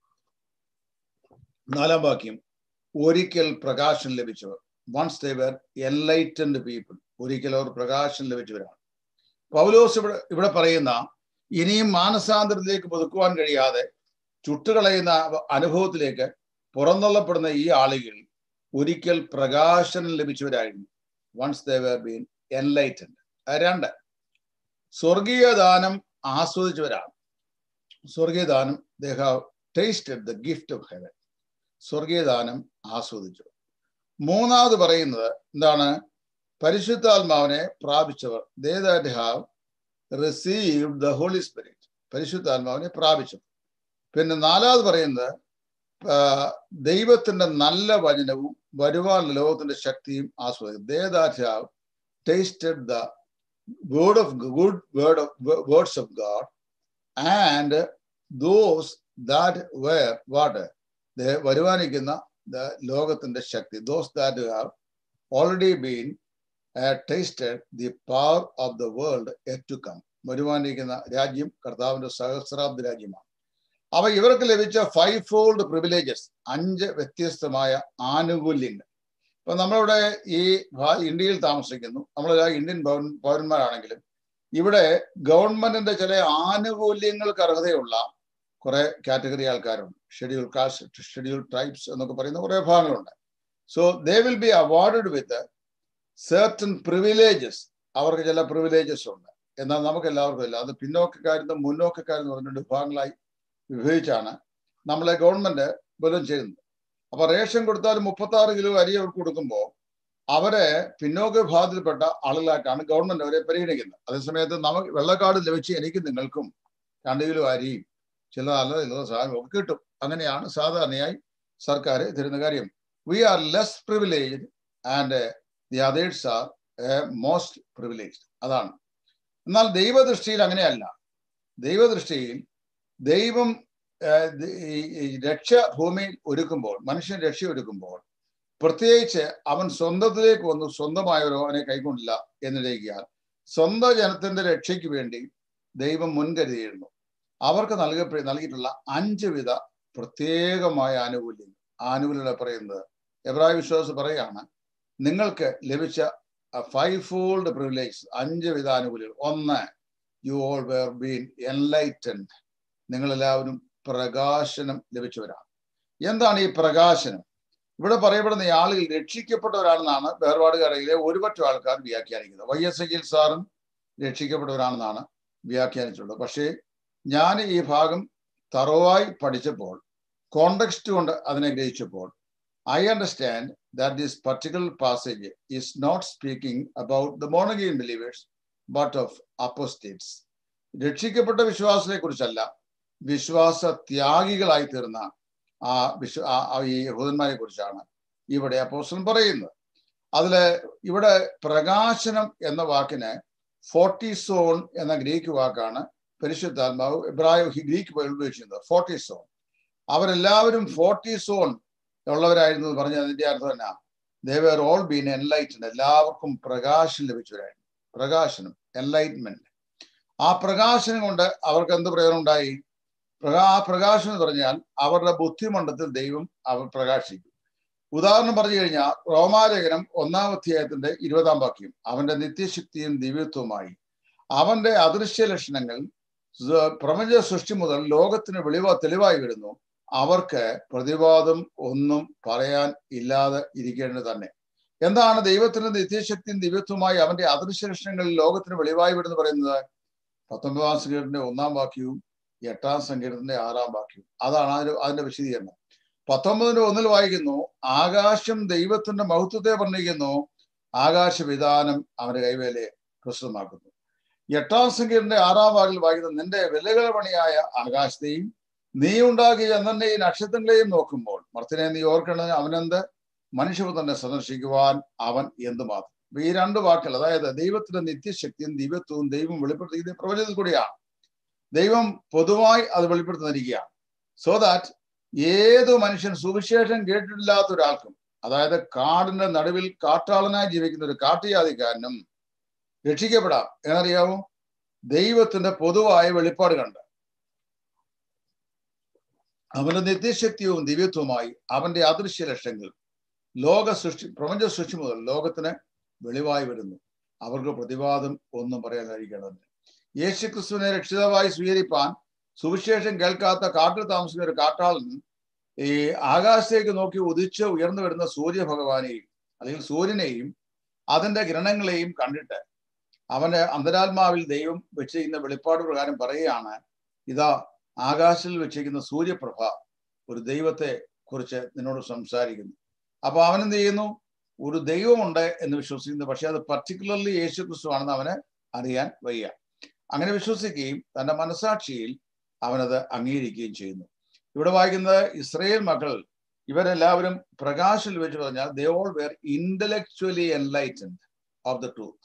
നാലാം വാക്യം ഒരിക്കൽ പ്രകാശം ലഭിച്ചവർ once they were enlightened people ഒരിക്കൽ അവർ പ്രകാശം ലഭിച്ചവരാണ് പൗലോസ് ഇവിടെ ഇവിടെ പറയുന്ന ഇനിയും മാനസാന്തരത്തിലേക്ക് പുതുക്കുവാൻ കഴിയാതെ ചുട്ടുകളയുന്ന അനുഭവത്തിലേക്ക് പുറന്തള്ളപ്പെടുന്ന ഈ ആളുകൾ ഒരിക്കൽ പ്രകാശനം ലഭിച്ചവരായിരുന്നു once they were been enlightened രണ്ട് സ്വർഗീയ ദാനം ആസ്വദിച്ചവരാണ് സ്വർഗീയ ദാനം they have tasted the gift of heaven സ്വർഗീയ ദാനം ആസ്വദിച്ചു മൂന്നാമത് പറയുന്നത് എന്താണ് പരിശുദ്ധാത്മാവിനെ പ്രാപിച്ചവർ they that have received the Holy Spirit പരിശുദ്ധാത്മാവിനെ പ്രാപിച്ചു പിന്നെ നാലാമത് പറയുന്നത് ദൈവത്തിന്റെ നല്ല വചനവും വരുവാനുള്ള ലോകത്തിന്റെ ശക്തിയും ആസ്വദിക്കും they that have tasted the word of good word of words of God and those that were what വരുവാനിക്കുന്ന ലോകത്തിന്റെ ശക്തി those that have already been tasted the power of the world yet to come വരുവാനിരിക്കുന്ന രാജ്യം കർത്താവിന്റെ സഹസ്രാബ്ദ രാജ്യമാണ് അവ ഇവർക്ക് ലഭിച്ച ഫൈവ് ഫോൾഡ് പ്രിവിലേജസ് അഞ്ച് വ്യത്യസ്തമായ ആനുകൂല്യങ്ങൾ ഇപ്പൊ നമ്മളിവിടെ ഈ ഇന്ത്യയിൽ താമസിക്കുന്നു നമ്മളെല്ലാം ഇന്ത്യൻ പൗരന്മാരാണെങ്കിലും ഇവിടെ ഗവൺമെന്റിന്റെ ചില ആനുകൂല്യങ്ങൾക്ക് അർഹതയുള്ള കുറെ കാറ്റഗറി ആൾക്കാരുണ്ട് ഷെഡ്യൂൾ കാസ്റ്റ് ഷെഡ്യൂൾ ട്രൈബ്സ് എന്നൊക്കെ പറയുന്ന കുറെ ഭാഗങ്ങളുണ്ട് so they will be awarded with certain privileges അവർക്ക് ചില പ്രിവിലേജസ് ഉണ്ട് എന്നാൽ നമുക്ക് എല്ലാവർക്കും ഇല്ല അത് പിന്നോക്കക്കാരെന്നും മുന്നോക്കക്കാരെന്ന് പറഞ്ഞിട്ട് വിഭാഗങ്ങളായി വിഭജിച്ചാണ് നമ്മളെ ഗവൺമെന്റ് ബലം ചെയ്യുന്നത് അപ്പൊ റേഷൻ കൊടുത്താൽ മുപ്പത്തി ആറ് കിലോ അരി അവർക്ക് കൊടുക്കുമ്പോൾ അവരെ പിന്നോക്ക വിഭാഗത്തിൽപ്പെട്ട ആളുകളായിട്ടാണ് ഗവൺമെന്റ് അവരെ പരിഗണിക്കുന്നത് അതേസമയത്ത് നമുക്ക് വെള്ളക്കാട് ലഭിച്ച് എനിക്ക് നിങ്ങൾക്കും രണ്ട് കിലോ അരിയും ചില നല്ല ചില സാധനവും ഒക്കെ കിട്ടും അങ്ങനെയാണ് സാധാരണയായി സർക്കാർ തരുന്ന കാര്യം we are less privilege and the others are most privileged അതാണ് എന്നാൽ ദൈവദൃഷ്ടിയിൽ അങ്ങനെയല്ല ദൈവദൃഷ്ടിയിൽ ദൈവം രക്ഷ ഭൂമിയിൽ ഒരുക്കുമ്പോൾ മനുഷ്യൻ രക്ഷ ഒരുക്കുമ്പോൾ പ്രത്യേകിച്ച് അവൻ സ്വന്തത്തിലേക്ക് വന്നു സ്വന്തമായവരോ അവനെ കൈക്കൊണ്ടില്ല എന്നിരിക്കാൻ സ്വന്തം ജനത്തിന്റെ രക്ഷയ്ക്ക് വേണ്ടി ദൈവം മുൻകരുതിയിരുന്നു അവർക്ക് നൽകപ്പെ നൽകിയിട്ടുള്ള അഞ്ച് വിധ പ്രത്യേകമായ ആനുകൂല്യങ്ങൾ ആനുകൂല്യങ്ങളെ പറയുന്നത് എബ്രായ വിശ്വാസം പറയാണ് നിങ്ങൾക്ക് ലഭിച്ച ഫൈവ് ഫോൾഡ് പ്രിവിലേജ് അഞ്ച് വിധ ആനുകൂല്യങ്ങൾ ഒന്ന് you all were been enlightened നിങ്ങളെല്ലാവരും പ്രകാശനം ലഭിച്ചവരാണ് എന്താണ് ഈ പ്രകാശനം ഇവിടെ പറയപ്പെടുന്ന ഈ ആളുകൾ രക്ഷിക്കപ്പെട്ടവരാണെന്നാണ് വേർപാടുകാരയിലെ ഒരുപറ്റം ആൾക്കാർ വ്യാഖ്യാനിക്കുന്നത് വൈ എസ് അഖിൽ സാറും രക്ഷിക്കപ്പെട്ടവരാണെന്നാണ് വ്യാഖ്യാനിച്ചിട്ടുള്ളത് പക്ഷേ ഞാൻ ഈ ഭാഗം തറവായി പഠിച്ചപ്പോൾ കോണ്ടക്സ്റ്റ് കൊണ്ട് അതിനെ ഗ്രഹിച്ചപ്പോൾ I understand that this particular passage is not speaking about the born again believers but of apostates രക്ഷിക്കപ്പെട്ട വിശ്വാസത്തെ കുറിച്ചല്ല വിശ്വാസ ത്യാഗികളായി തീർന്ന ആ വിശ്വ ഈ യഹൂദന്മാരെ കുറിച്ചാണ് ഇവിടെ അപ്പോസ്റ്റൻ പറയുന്നത് അതില് ഇവിടെ പ്രകാശനം എന്ന വാക്കിന് ഫോർട്ടിസോൺ എന്ന ഗ്രീക്ക് വാക്കാണ് പരിശുദ്ധാത്മാവ് എബ്രായ ഗ്രീക്ക് ഉപയോഗിച്ചിരുന്നത് ഫോർട്ടിസോൺ അവരെല്ലാവരും ഫോർട്ടിസോൺ ഉള്ളവരായിരുന്നു പറഞ്ഞ അതിന്റെ അർത്ഥം എന്നാ ദേവർ ഓൾ ബീൻ എൻലൈറ്റഡ് എല്ലാവർക്കും പ്രകാശം ലഭിച്ചവരായിരുന്നു പ്രകാശനം എൻലൈറ്റ്മെന്റ് ആ പ്രകാശനം കൊണ്ട് അവർക്ക് എന്ത് പ്രയോജനം ഉണ്ടായി പ്രകാ ആ പ്രകാശം എന്ന് പറഞ്ഞാൽ അവരുടെ ബുദ്ധിമണ്ഡത്തിൽ ദൈവം അവർ പ്രകാശിക്കും ഉദാഹരണം പറഞ്ഞു കഴിഞ്ഞാൽ റോമാലേഖനം ഒന്നാം അധ്യായത്തിന്റെ ഇരുപതാം വാക്യം അവന്റെ നിത്യശക്തിയും ദിവ്യത്വമായി അവന്റെ അദൃശ്യ ലക്ഷണങ്ങൾ പ്രപഞ്ച സൃഷ്ടി മുതൽ ലോകത്തിന് വെളിവ തെളിവായി വരുന്നു അവർക്ക് പ്രതിവാദം ഒന്നും പറയാൻ ഇല്ലാതെ ഇരിക്കേണ്ടത് തന്നെ എന്താണ് ദൈവത്തിന്റെ നിത്യശക്തിയും ദിവ്യത്വമായി അവന്റെ അദൃശ്യ ലക്ഷണങ്ങളിൽ ലോകത്തിന് വെളിവായി വരുന്നു പറയുന്നത് പത്തൊമ്പതാം സങ്കീർത്തിന്റെ ഒന്നാം വാക്യവും എട്ടാം സങ്കീർത്തിന്റെ ആറാം വാക്യവും അതാണ് അതിന്റെ അതിന്റെ വിശദീകരണം പത്തൊമ്പതിന്റെ ഒന്നിൽ വായിക്കുന്നു ആകാശം ദൈവത്തിന്റെ മഹത്വത്തെ വർണ്ണിക്കുന്നു ആകാശവിധാനം അവന്റെ കൈവേലയെ പ്രസ്തുതമാക്കുന്നു എട്ടാം സംഖ്യന്റെ ആറാം വാക്കിൽ വായിക്കുന്നത് നിന്റെ വിലകള പണിയായ ആകാശത്തെയും നീ ഉണ്ടാക്കിയ ചന്ദ്രന്റെയും നക്ഷത്രങ്ങളെയും നോക്കുമ്പോൾ മർത്തിനെ നീ ഓർക്കേണ്ടതിന് അവനെന്ത് മനുഷ്യപുത്രനെ സന്ദർശിക്കുവാൻ അവൻ എന്തുമാത്രം അപ്പൊ ഈ രണ്ട് വാക്കുകൾ അതായത് ദൈവത്തിന്റെ നിത്യശക്തിയും ദിവ്യത്വവും ദൈവം വെളിപ്പെടുത്തിയത് പ്രവചനത്തിൽ കൂടിയാണ് ദൈവം പൊതുവായി അത് വെളിപ്പെടുത്തുന്നിരിക്കുകയാണ് സോ ദാറ്റ് ഏതു മനുഷ്യൻ സുവിശേഷം കേട്ടിട്ടില്ലാത്ത ഒരാൾക്കും അതായത് കാടിന്റെ നടുവിൽ കാട്ടാളനായി ജീവിക്കുന്ന ഒരു കാട്ടുജാതിക്കാരനും രക്ഷിക്കപ്പെടാം എന്നറിയാമോ ദൈവത്തിന്റെ പൊതുവായ വെളിപ്പാട് കണ്ട് അവന്റെ നിത്യശക്തിയും ദിവ്യത്വമായി അവന്റെ അദൃശ്യ ലക്ഷ്യങ്ങൾ ലോക സൃഷ്ടി പ്രപഞ്ച സൃഷ്ടി മുതൽ ലോകത്തിന് വെളിവായി വരുന്നു അവർക്ക് പ്രതിവാദം ഒന്നും പറയാൻ കഴിക്കേണ്ടതില്ല യേശു ക്രിസ്തുവിനെ രക്ഷിതാവായി സ്വീകരിപ്പാൻ സുവിശേഷം കേൾക്കാത്ത കാട്ടിൽ താമസിക്കുന്ന ഒരു കാട്ടാളൻ ഈ ആകാശത്തേക്ക് നോക്കി ഉദിച്ച് ഉയർന്നു വരുന്ന സൂര്യ ഭഗവാനെയും അല്ലെങ്കിൽ സൂര്യനെയും അതിന്റെ കിരണങ്ങളെയും കണ്ടിട്ട് അവന്റെ അന്തരാത്മാവിൽ ദൈവം വെച്ചിരിക്കുന്ന വെളിപ്പാട് പ്രകാരം പറയുകയാണ് ഇതാ ആകാശത്തിൽ വെച്ചിരിക്കുന്ന സൂര്യപ്രഭ ഒരു ദൈവത്തെ കുറിച്ച് നിന്നോട് സംസാരിക്കുന്നു അപ്പൊ അവൻ എന്ത് ചെയ്യുന്നു ഒരു ദൈവമുണ്ട് എന്ന് വിശ്വസിക്കുന്നു പക്ഷെ അത് പർട്ടിക്കുലർലി യേശു ക്രിസ്തു ആണെന്ന് അവന് അറിയാൻ വയ്യ അങ്ങനെ വിശ്വസിക്കുകയും തന്റെ മനസാക്ഷിയിൽ അവനത് അംഗീകരിക്കുകയും ചെയ്യുന്നു ഇവിടെ വായിക്കുന്നത് ഇസ്രയേൽ മക്കൾ ഇവരെല്ലാവരും പ്രകാശിൽ വെച്ച് പറഞ്ഞാൽ they all were intellectually enlightened of the truth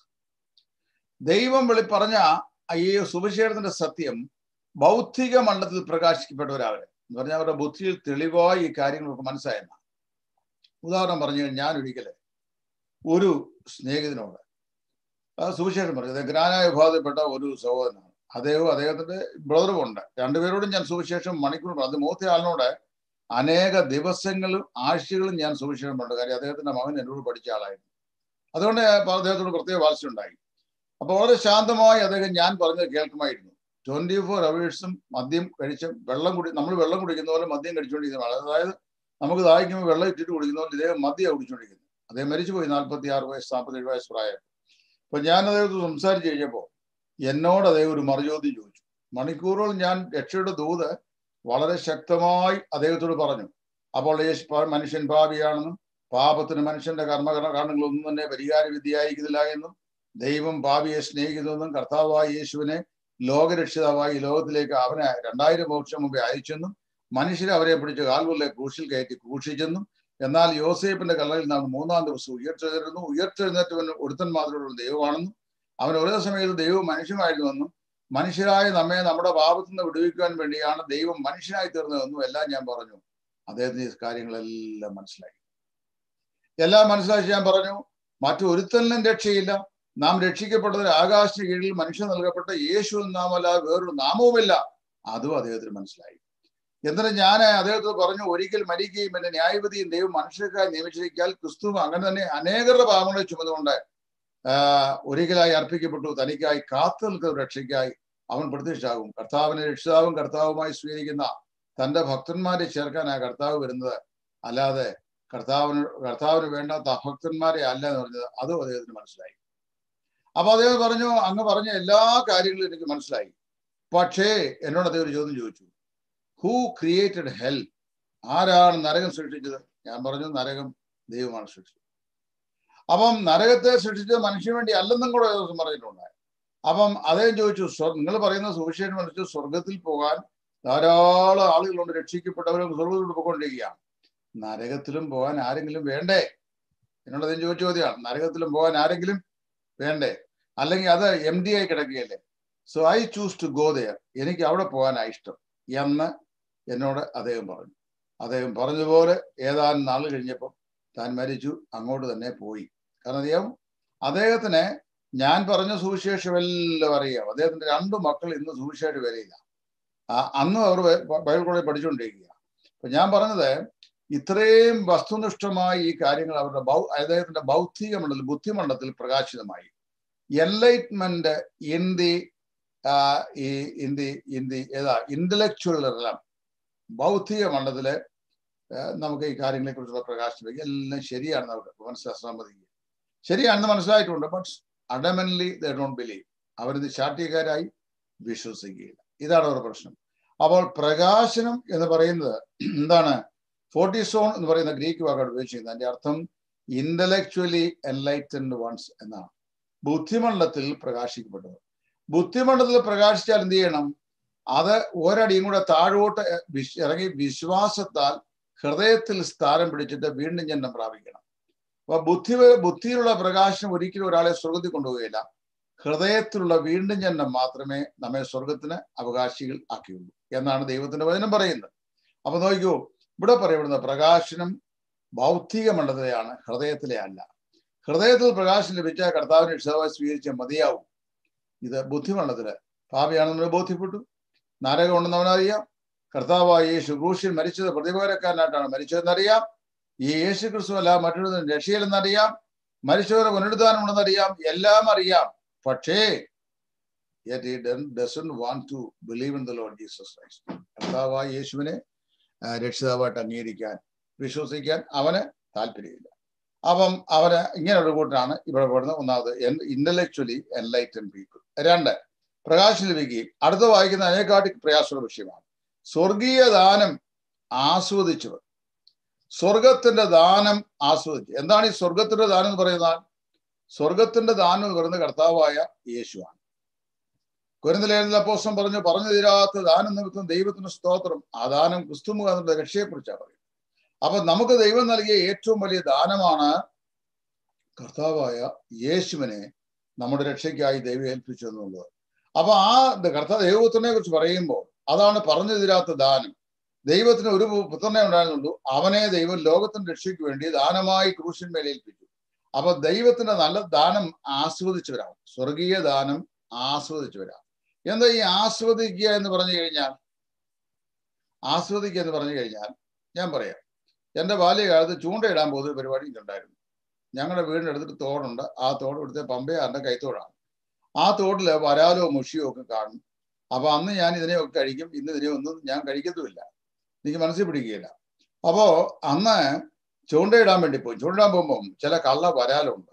ദൈവം വെളി പറഞ്ഞ ഈ സുവിശേഷത്തിന്റെ സത്യം ബൗദ്ധിക മണ്ഡലത്തിൽ പ്രകാശിക്കപ്പെട്ടവരവര് എന്ന് പറഞ്ഞാൽ അവരുടെ ബുദ്ധിയിൽ തെളിവായി ഈ കാര്യങ്ങളൊക്കെ മനസ്സിലായെന്ന ഉദാഹരണം പറഞ്ഞു ഞാൻ ഒരിക്കല് ഒരു സ്നേഹിതനോട് സുവിശേഷം പറഞ്ഞു അദ്ദേഹം ഗ്രാനായ വിഭാഗത്തിൽപ്പെട്ട ഒരു സഹോദരനാണ് അദ്ദേഹവും അദ്ദേഹത്തിന്റെ ബ്രദറും ഉണ്ട് രണ്ടുപേരോടും ഞാൻ സുവിശേഷം മണിക്കൂർ അത് മൂത്ത ആളിനോട് അനേക ദിവസങ്ങളും ആഴ്ചകളും ഞാൻ സുവിശേഷം പറഞ്ഞു കാര്യം അദ്ദേഹത്തിന്റെ മകൻ എന്നോട് പഠിച്ച ആളായിരുന്നു അതുകൊണ്ട് അദ്ദേഹത്തോട് പ്രത്യേക വാത്സ്യം ഉണ്ടായി അപ്പൊ വളരെ ശാന്തമായി അദ്ദേഹം ഞാൻ പറഞ്ഞത് കേൾക്കുമായിരുന്നു ട്വന്റി ഫോർ അവേഴ്സും മദ്യം കഴിച്ച് വെള്ളം കുടി നമ്മൾ വെള്ളം കുടിക്കുന്ന പോലെ മദ്യം കഴിച്ചുകൊണ്ടിരിക്കുന്ന ആളാണ് അതായത് നമുക്ക് ദാഹിക്കുമ്പോൾ വെള്ളം ഇട്ടിട്ട് കുടിക്കുന്ന പോലെ ഇദ്ദേഹം മദ്യം കുടിച്ചുകൊണ്ടിരിക്കുന്നത് അദ്ദേഹം മരിച്ചുപോയി നാൽപ്പത്തി ആറ് വയസ്സ് നാൽപ്പത്തേഴ് വയസ്സ് പ്രായം അപ്പൊ ഞാൻ അദ്ദേഹത്തോട് സംസാരിച്ച് കഴിഞ്ഞപ്പോൾ എന്നോട് അദ്ദേഹം ഒരു മറുചോദ്യം ചോദിച്ചു മണിക്കൂറുകൾ ഞാൻ രക്ഷയുടെ ദൂത് വളരെ ശക്തമായി അദ്ദേഹത്തോട് പറഞ്ഞു അപ്പോൾ യേശു മനുഷ്യൻ പാപിയാണെന്നും പാപത്തിന് മനുഷ്യന്റെ കർമ്മകരണ കാരണങ്ങളൊന്നും തന്നെ പരിഹാര വിദ്യയായിരിക്കുന്നില്ല എന്നും ദൈവം പാപിയെ സ്നേഹിക്കുന്നെന്നും കർത്താവായ യേശുവിനെ ലോകരക്ഷിതാവായി ലോകത്തിലേക്ക് അവനെ രണ്ടായിരം വർഷം മുമ്പേ അയച്ചെന്നും മനുഷ്യരെ അവരെ പിടിച്ച് കാൽവല്ലെ ക്രൂശിൽ കയറ്റി ക്രൂശിച്ചെന്നും എന്നാൽ യോസേപ്പിന്റെ കല്ലറിൽ നിന്നാണ് മൂന്നാം ദിവസം ഉയർത്തെഴുന്നേരുന്നു ഉയർത്തെഴുന്നേറ്റവൻ ഒരുത്തൻ മാത്രമുള്ള ദൈവമാണെന്നും അവൻ ഒരേ സമയത്ത് ദൈവം മനുഷ്യമായിരുന്നുവെന്നും മനുഷ്യരായ നമ്മെ നമ്മുടെ പാപത്തിൽ നിന്ന് വിടുവിക്കാൻ വേണ്ടിയാണ് ദൈവം മനുഷ്യനായി തീർന്നതെന്നും എല്ലാം ഞാൻ പറഞ്ഞു അദ്ദേഹത്തിന് ഈ കാര്യങ്ങളെല്ലാം മനസ്സിലായി എല്ലാം മനസ്സിലാക്കി ഞാൻ പറഞ്ഞു മറ്റൊരുത്തലിനും രക്ഷയില്ല നാം രക്ഷിക്കപ്പെട്ടതിൽ ആകാശത്തിന് കീഴിൽ മനുഷ്യൻ നൽകപ്പെട്ട യേശു നാമല്ലാതെ വേറൊരു നാമവുമില്ല അതും അദ്ദേഹത്തിന് മനസ്സിലായി എന്നിട്ട് ഞാൻ അദ്ദേഹത്തോട് പറഞ്ഞു ഒരിക്കൽ മരിക്കുകയും എന്റെ ന്യായപതിയും ദൈവം മനുഷ്യർക്കായി നിയമിച്ചിരിക്കാൻ ക്രിസ്തു അങ്ങനെ തന്നെ അനേകരുടെ പാപങ്ങളെ ചുമന്നുകൊണ്ട് ഒരിക്കലായി അർപ്പിക്കപ്പെട്ടു തനിക്കായി കാത്തു നിൽക്കുന്ന രക്ഷയ്ക്കായി അവൻ പ്രത്യക്ഷമാകും കർത്താവിനെ രക്ഷിതാവും കർത്താവുമായി സ്വീകരിക്കുന്ന തന്റെ ഭക്തന്മാരെ ചേർക്കാൻ ആ കർത്താവ് വരുന്നത് അല്ലാതെ കർത്താവിന് കർത്താവിന് വേണ്ടാത്ത അഭക്തന്മാരെ അല്ല എന്ന് പറഞ്ഞത് അതും അദ്ദേഹത്തിന് മനസ്സിലായി അപ്പൊ അദ്ദേഹം പറഞ്ഞു അങ്ങ് പറഞ്ഞ എല്ലാ കാര്യങ്ങളും എനിക്ക് മനസ്സിലായി പക്ഷേ എന്നോട് അദ്ദേഹം ഒരു ചോദ്യം ചോദിച്ചു ഹൂ ക്രിയേറ്റഡ് ഹെൽ ആരാണ് നരകം സൃഷ്ടിച്ചത് ഞാൻ പറഞ്ഞു നരകം ദൈവമാണ് സൃഷ്ടിച്ചത് അപ്പം നരകത്തെ സൃഷ്ടിച്ചത് മനുഷ്യന് വേണ്ടി അല്ലെന്നും കൂടെ ദിവസം പറഞ്ഞിട്ടുണ്ട് അപ്പം അദ്ദേഹം ചോദിച്ചു നിങ്ങൾ പറയുന്ന സുവിശേഷം അനുസരിച്ച് സ്വർഗത്തിൽ പോകാൻ ധാരാളം ആളുകളുണ്ട് രക്ഷിക്കപ്പെട്ടവരും സ്വർഗത്തിലോട്ട് പോയിക്കൊണ്ടിരിക്കുകയാണ് നരകത്തിലും പോകാൻ ആരെങ്കിലും വേണ്ടേ എന്നോട് അദ്ദേഹം ചോദിച്ച ചോദ്യമാണ് നരകത്തിലും പോകാൻ ആരെങ്കിലും വേണ്ടേ അല്ലെങ്കിൽ അത് എം ഡി ആയി കിടക്കുകയല്ലേ so I choose to go there എനിക്ക് അവിടെ പോകാനാണ് ഇഷ്ടം എന്ന് എന്നോട് അദ്ദേഹം പറഞ്ഞു അദ്ദേഹം പറഞ്ഞതുപോലെ ഏതാനും നാൾ കഴിഞ്ഞപ്പോൾ താൻ മരിച്ചു അങ്ങോട്ട് തന്നെ പോയി കാരണം അറിയാം അദ്ദേഹത്തിന് ഞാൻ പറഞ്ഞ സുവിശേഷം എല്ലാം അറിയാം അദ്ദേഹത്തിന്റെ രണ്ടു മക്കൾ ഇന്ന് സുവിശേഷ വരില്ല അന്നും അവർ ബൈബിൾ കോളേജ് പഠിച്ചുകൊണ്ടിരിക്കുക അപ്പൊ ഞാൻ പറഞ്ഞത് ഇത്രയും വസ്തുനിഷ്ഠമായി ഈ കാര്യങ്ങൾ അവരുടെ ബൗ അദ്ദേഹത്തിന്റെ ഭൗതിക മണ്ഡലത്തിൽ ബുദ്ധിമണ്ഡലത്തിൽ പ്രകാശിതമായി എൻലൈറ്റ്മെന്റ് ഇൻ ദി ഈ ഇൻ ദി ഇൻ ദി ഏതാ ഇന്റലക്ച്വൽ റിലം ഭൗതിക മണ്ഡലത്തില് നമുക്ക് ഈ കാര്യങ്ങളെ കുറിച്ചുള്ള പ്രകാശനം എല്ലാം ശരിയാണെന്ന് അവർ മനസ്സിലാക്കാൻ സമ്മതിക്കുക ശരിയാണെന്ന് മനസ്സിലായിട്ടുണ്ട് but adamantly they don't believe അവരിത് ശാഠ്യക്കാരായി വിശ്വസിക്കുകയില്ല ഇതാണ് അവരുടെ പ്രശ്നം അപ്പോൾ പ്രകാശനം എന്ന് പറയുന്നത് എന്താണ് ഫോർട്ടിസോൺ എന്ന് പറയുന്ന ഗ്രീക്ക് വാക്കാണ് ഉപയോഗിച്ചിരിക്കുന്നത് അതിന്റെ അർത്ഥം ഇന്റലക്ച്വലി എൻലൈറ്റൻഡ് വൺസ് എന്നാണ് ബുദ്ധിമണ്ഡലത്തിൽ പ്രകാശിക്കപ്പെട്ടത് ബുദ്ധിമണ്ഡലത്തിൽ പ്രകാശിച്ചാൽ എന്ത് ചെയ്യണം അത് ഒരടിയും കൂടെ താഴോട്ട് ഇറങ്ങി വിശ്വാസത്താൽ ഹൃദയത്തിൽ സ്ഥാനം പിടിച്ചിട്ട് വീണ്ടും ജന്മം പ്രാപിക്കണം അപ്പൊ ബുദ്ധി ബുദ്ധിയിലുള്ള പ്രകാശനം ഒരിക്കലും ഒരാളെ സ്വർഗത്തിൽ കൊണ്ടുപോവുകയില്ല ഹൃദയത്തിലുള്ള വീണ്ടും ജന്മം മാത്രമേ നമ്മെ സ്വർഗത്തിന് അവകാശികൾ ആക്കിയുള്ളൂ എന്നാണ് ദൈവത്തിന്റെ വചനം പറയുന്നത് അപ്പൊ നോക്കൂ ഇവിടെ പറയപ്പെടുന്ന പ്രകാശനം ഭൗതിക മണ്ഡലത്തിലെയാണ് ഹൃദയത്തിലെ അല്ല ഹൃദയത്തിൽ പ്രകാശം ലഭിച്ച കർത്താവിനെ രക്ഷിതാവായി സ്വീകരിച്ച മതിയാവും ഇത് ബുദ്ധിമണ്ഡലത്തില് പാപിയാണെന്ന് ബോധ്യപ്പെട്ടു നരകം ഉണ്ടെന്നവനറിയാം കർത്താവായ യേശു ക്രൂശിൽ മരിച്ചത് പ്രതിപകരക്കാരനായിട്ടാണ് മരിച്ചതെന്നറിയാം ഈ യേശു ക്രിസ്തു അല്ല മറ്റൊരു രക്ഷയിലെന്നറിയാം മരിച്ചവരെ പുനരുദ്ധാനമുണ്ടെന്നറിയാം എല്ലാം അറിയാം പക്ഷേ yet he doesn't want to believe in the Lord Jesus Christ. കർത്താവായ യേശുവിനെ രക്ഷിതാവായിട്ട് അംഗീകരിക്കാൻ വിശ്വസിക്കാൻ അവന് താല്പര്യമില്ല അപ്പം അവന് ഇങ്ങനെയുള്ള കൂട്ടരാണ് ഇവിടെ പെടുന്ന ഒന്നാമത് ഇന്റലക്ച്വലി എൻലൈറ്റൻ പീപ്പിൾ രണ്ട് പ്രകാശം ലഭിക്കുകയും അടുത്ത വായിക്കുന്ന അതിനെക്കാട്ടി പ്രയാസമുള്ള വിഷയമാണ് സ്വർഗീയ ദാനം ആസ്വദിച്ചവർ സ്വർഗത്തിന്റെ ദാനം ആസ്വദിച്ചു എന്താണ് ഈ സ്വർഗത്തിന്റെ ദാനം എന്ന് പറയുന്നത് സ്വർഗത്തിന്റെ ദാനം എന്ന് പറയുന്നത് കർത്താവായ യേശുവാണ് കുരുന്നിലേഖന അപ്പോസം പറഞ്ഞു പറഞ്ഞു തീരാത്ത ദാനം നിമിത്തം ദൈവത്തിന് സ്തോത്രം ആ ദാനം ക്രിസ്തുമുഖാന്നുള്ള രക്ഷയെക്കുറിച്ചാണ് പറയുന്നത് അപ്പൊ നമുക്ക് ദൈവം നൽകിയ ഏറ്റവും വലിയ ദാനമാണ് കർത്താവായ യേശുവിനെ നമ്മുടെ രക്ഷയ്ക്കായി ദൈവം ഏൽപ്പിച്ചു എന്നുള്ളത് അപ്പൊ ആ കർത്താവ് ദൈവത്തിനെ കുറിച്ച് പറയുമ്പോൾ അതാണ് പറഞ്ഞു തീരാത്ത ദാനം ദൈവത്തിന് ഒരു പുത്രനെ ഉണ്ടായിരുന്നുള്ളൂ അവനെ ദൈവം ലോകത്തിന്റെ രക്ഷയ്ക്ക് വേണ്ടി ദാനമായി ക്രൂശന്മേൽ ഏൽപ്പിച്ചു അപ്പൊ ദൈവത്തിന്റെ നല്ല ദാനം ആസ്വദിച്ചവരാണ് സ്വർഗീയ ദാനം ആസ്വദിച്ചവരാണ് എന്താ ഈ ആസ്വദിക്കുക എന്ന് പറഞ്ഞു കഴിഞ്ഞാൽ ആസ്വദിക്കുക എന്ന് പറഞ്ഞു കഴിഞ്ഞാൽ ഞാൻ പറയാം എൻ്റെ ബാല്യകാലത്ത് ചൂണ്ടയിടാൻ പോകുന്ന പരിപാടി ഉണ്ടായിരുന്നു ഞങ്ങളുടെ വീടിൻ്റെ അടുത്തൊരു തോടുണ്ട് ആ തോട് ഇവിടുത്തെ പമ്പയാറിന്റെ കൈത്തോടാണ് ആ തോട്ടില് വരാലോ മുഷിയോ ഒക്കെ കാണും അപ്പൊ അന്ന് ഞാൻ ഇതിനെയൊക്കെ കഴിക്കും ഇന്ന് ഇതിനെ ഒന്നും ഞാൻ കഴിക്കത്തുമില്ല എനിക്ക് മനസ്സിൽ പിടിക്കുകയില്ല അപ്പോ അന്ന് ചൂണ്ടയിടാൻ വേണ്ടി പോയി ചൂണ്ടയിടാൻ പോകുമ്പം ചില കള്ള വരാലുണ്ട്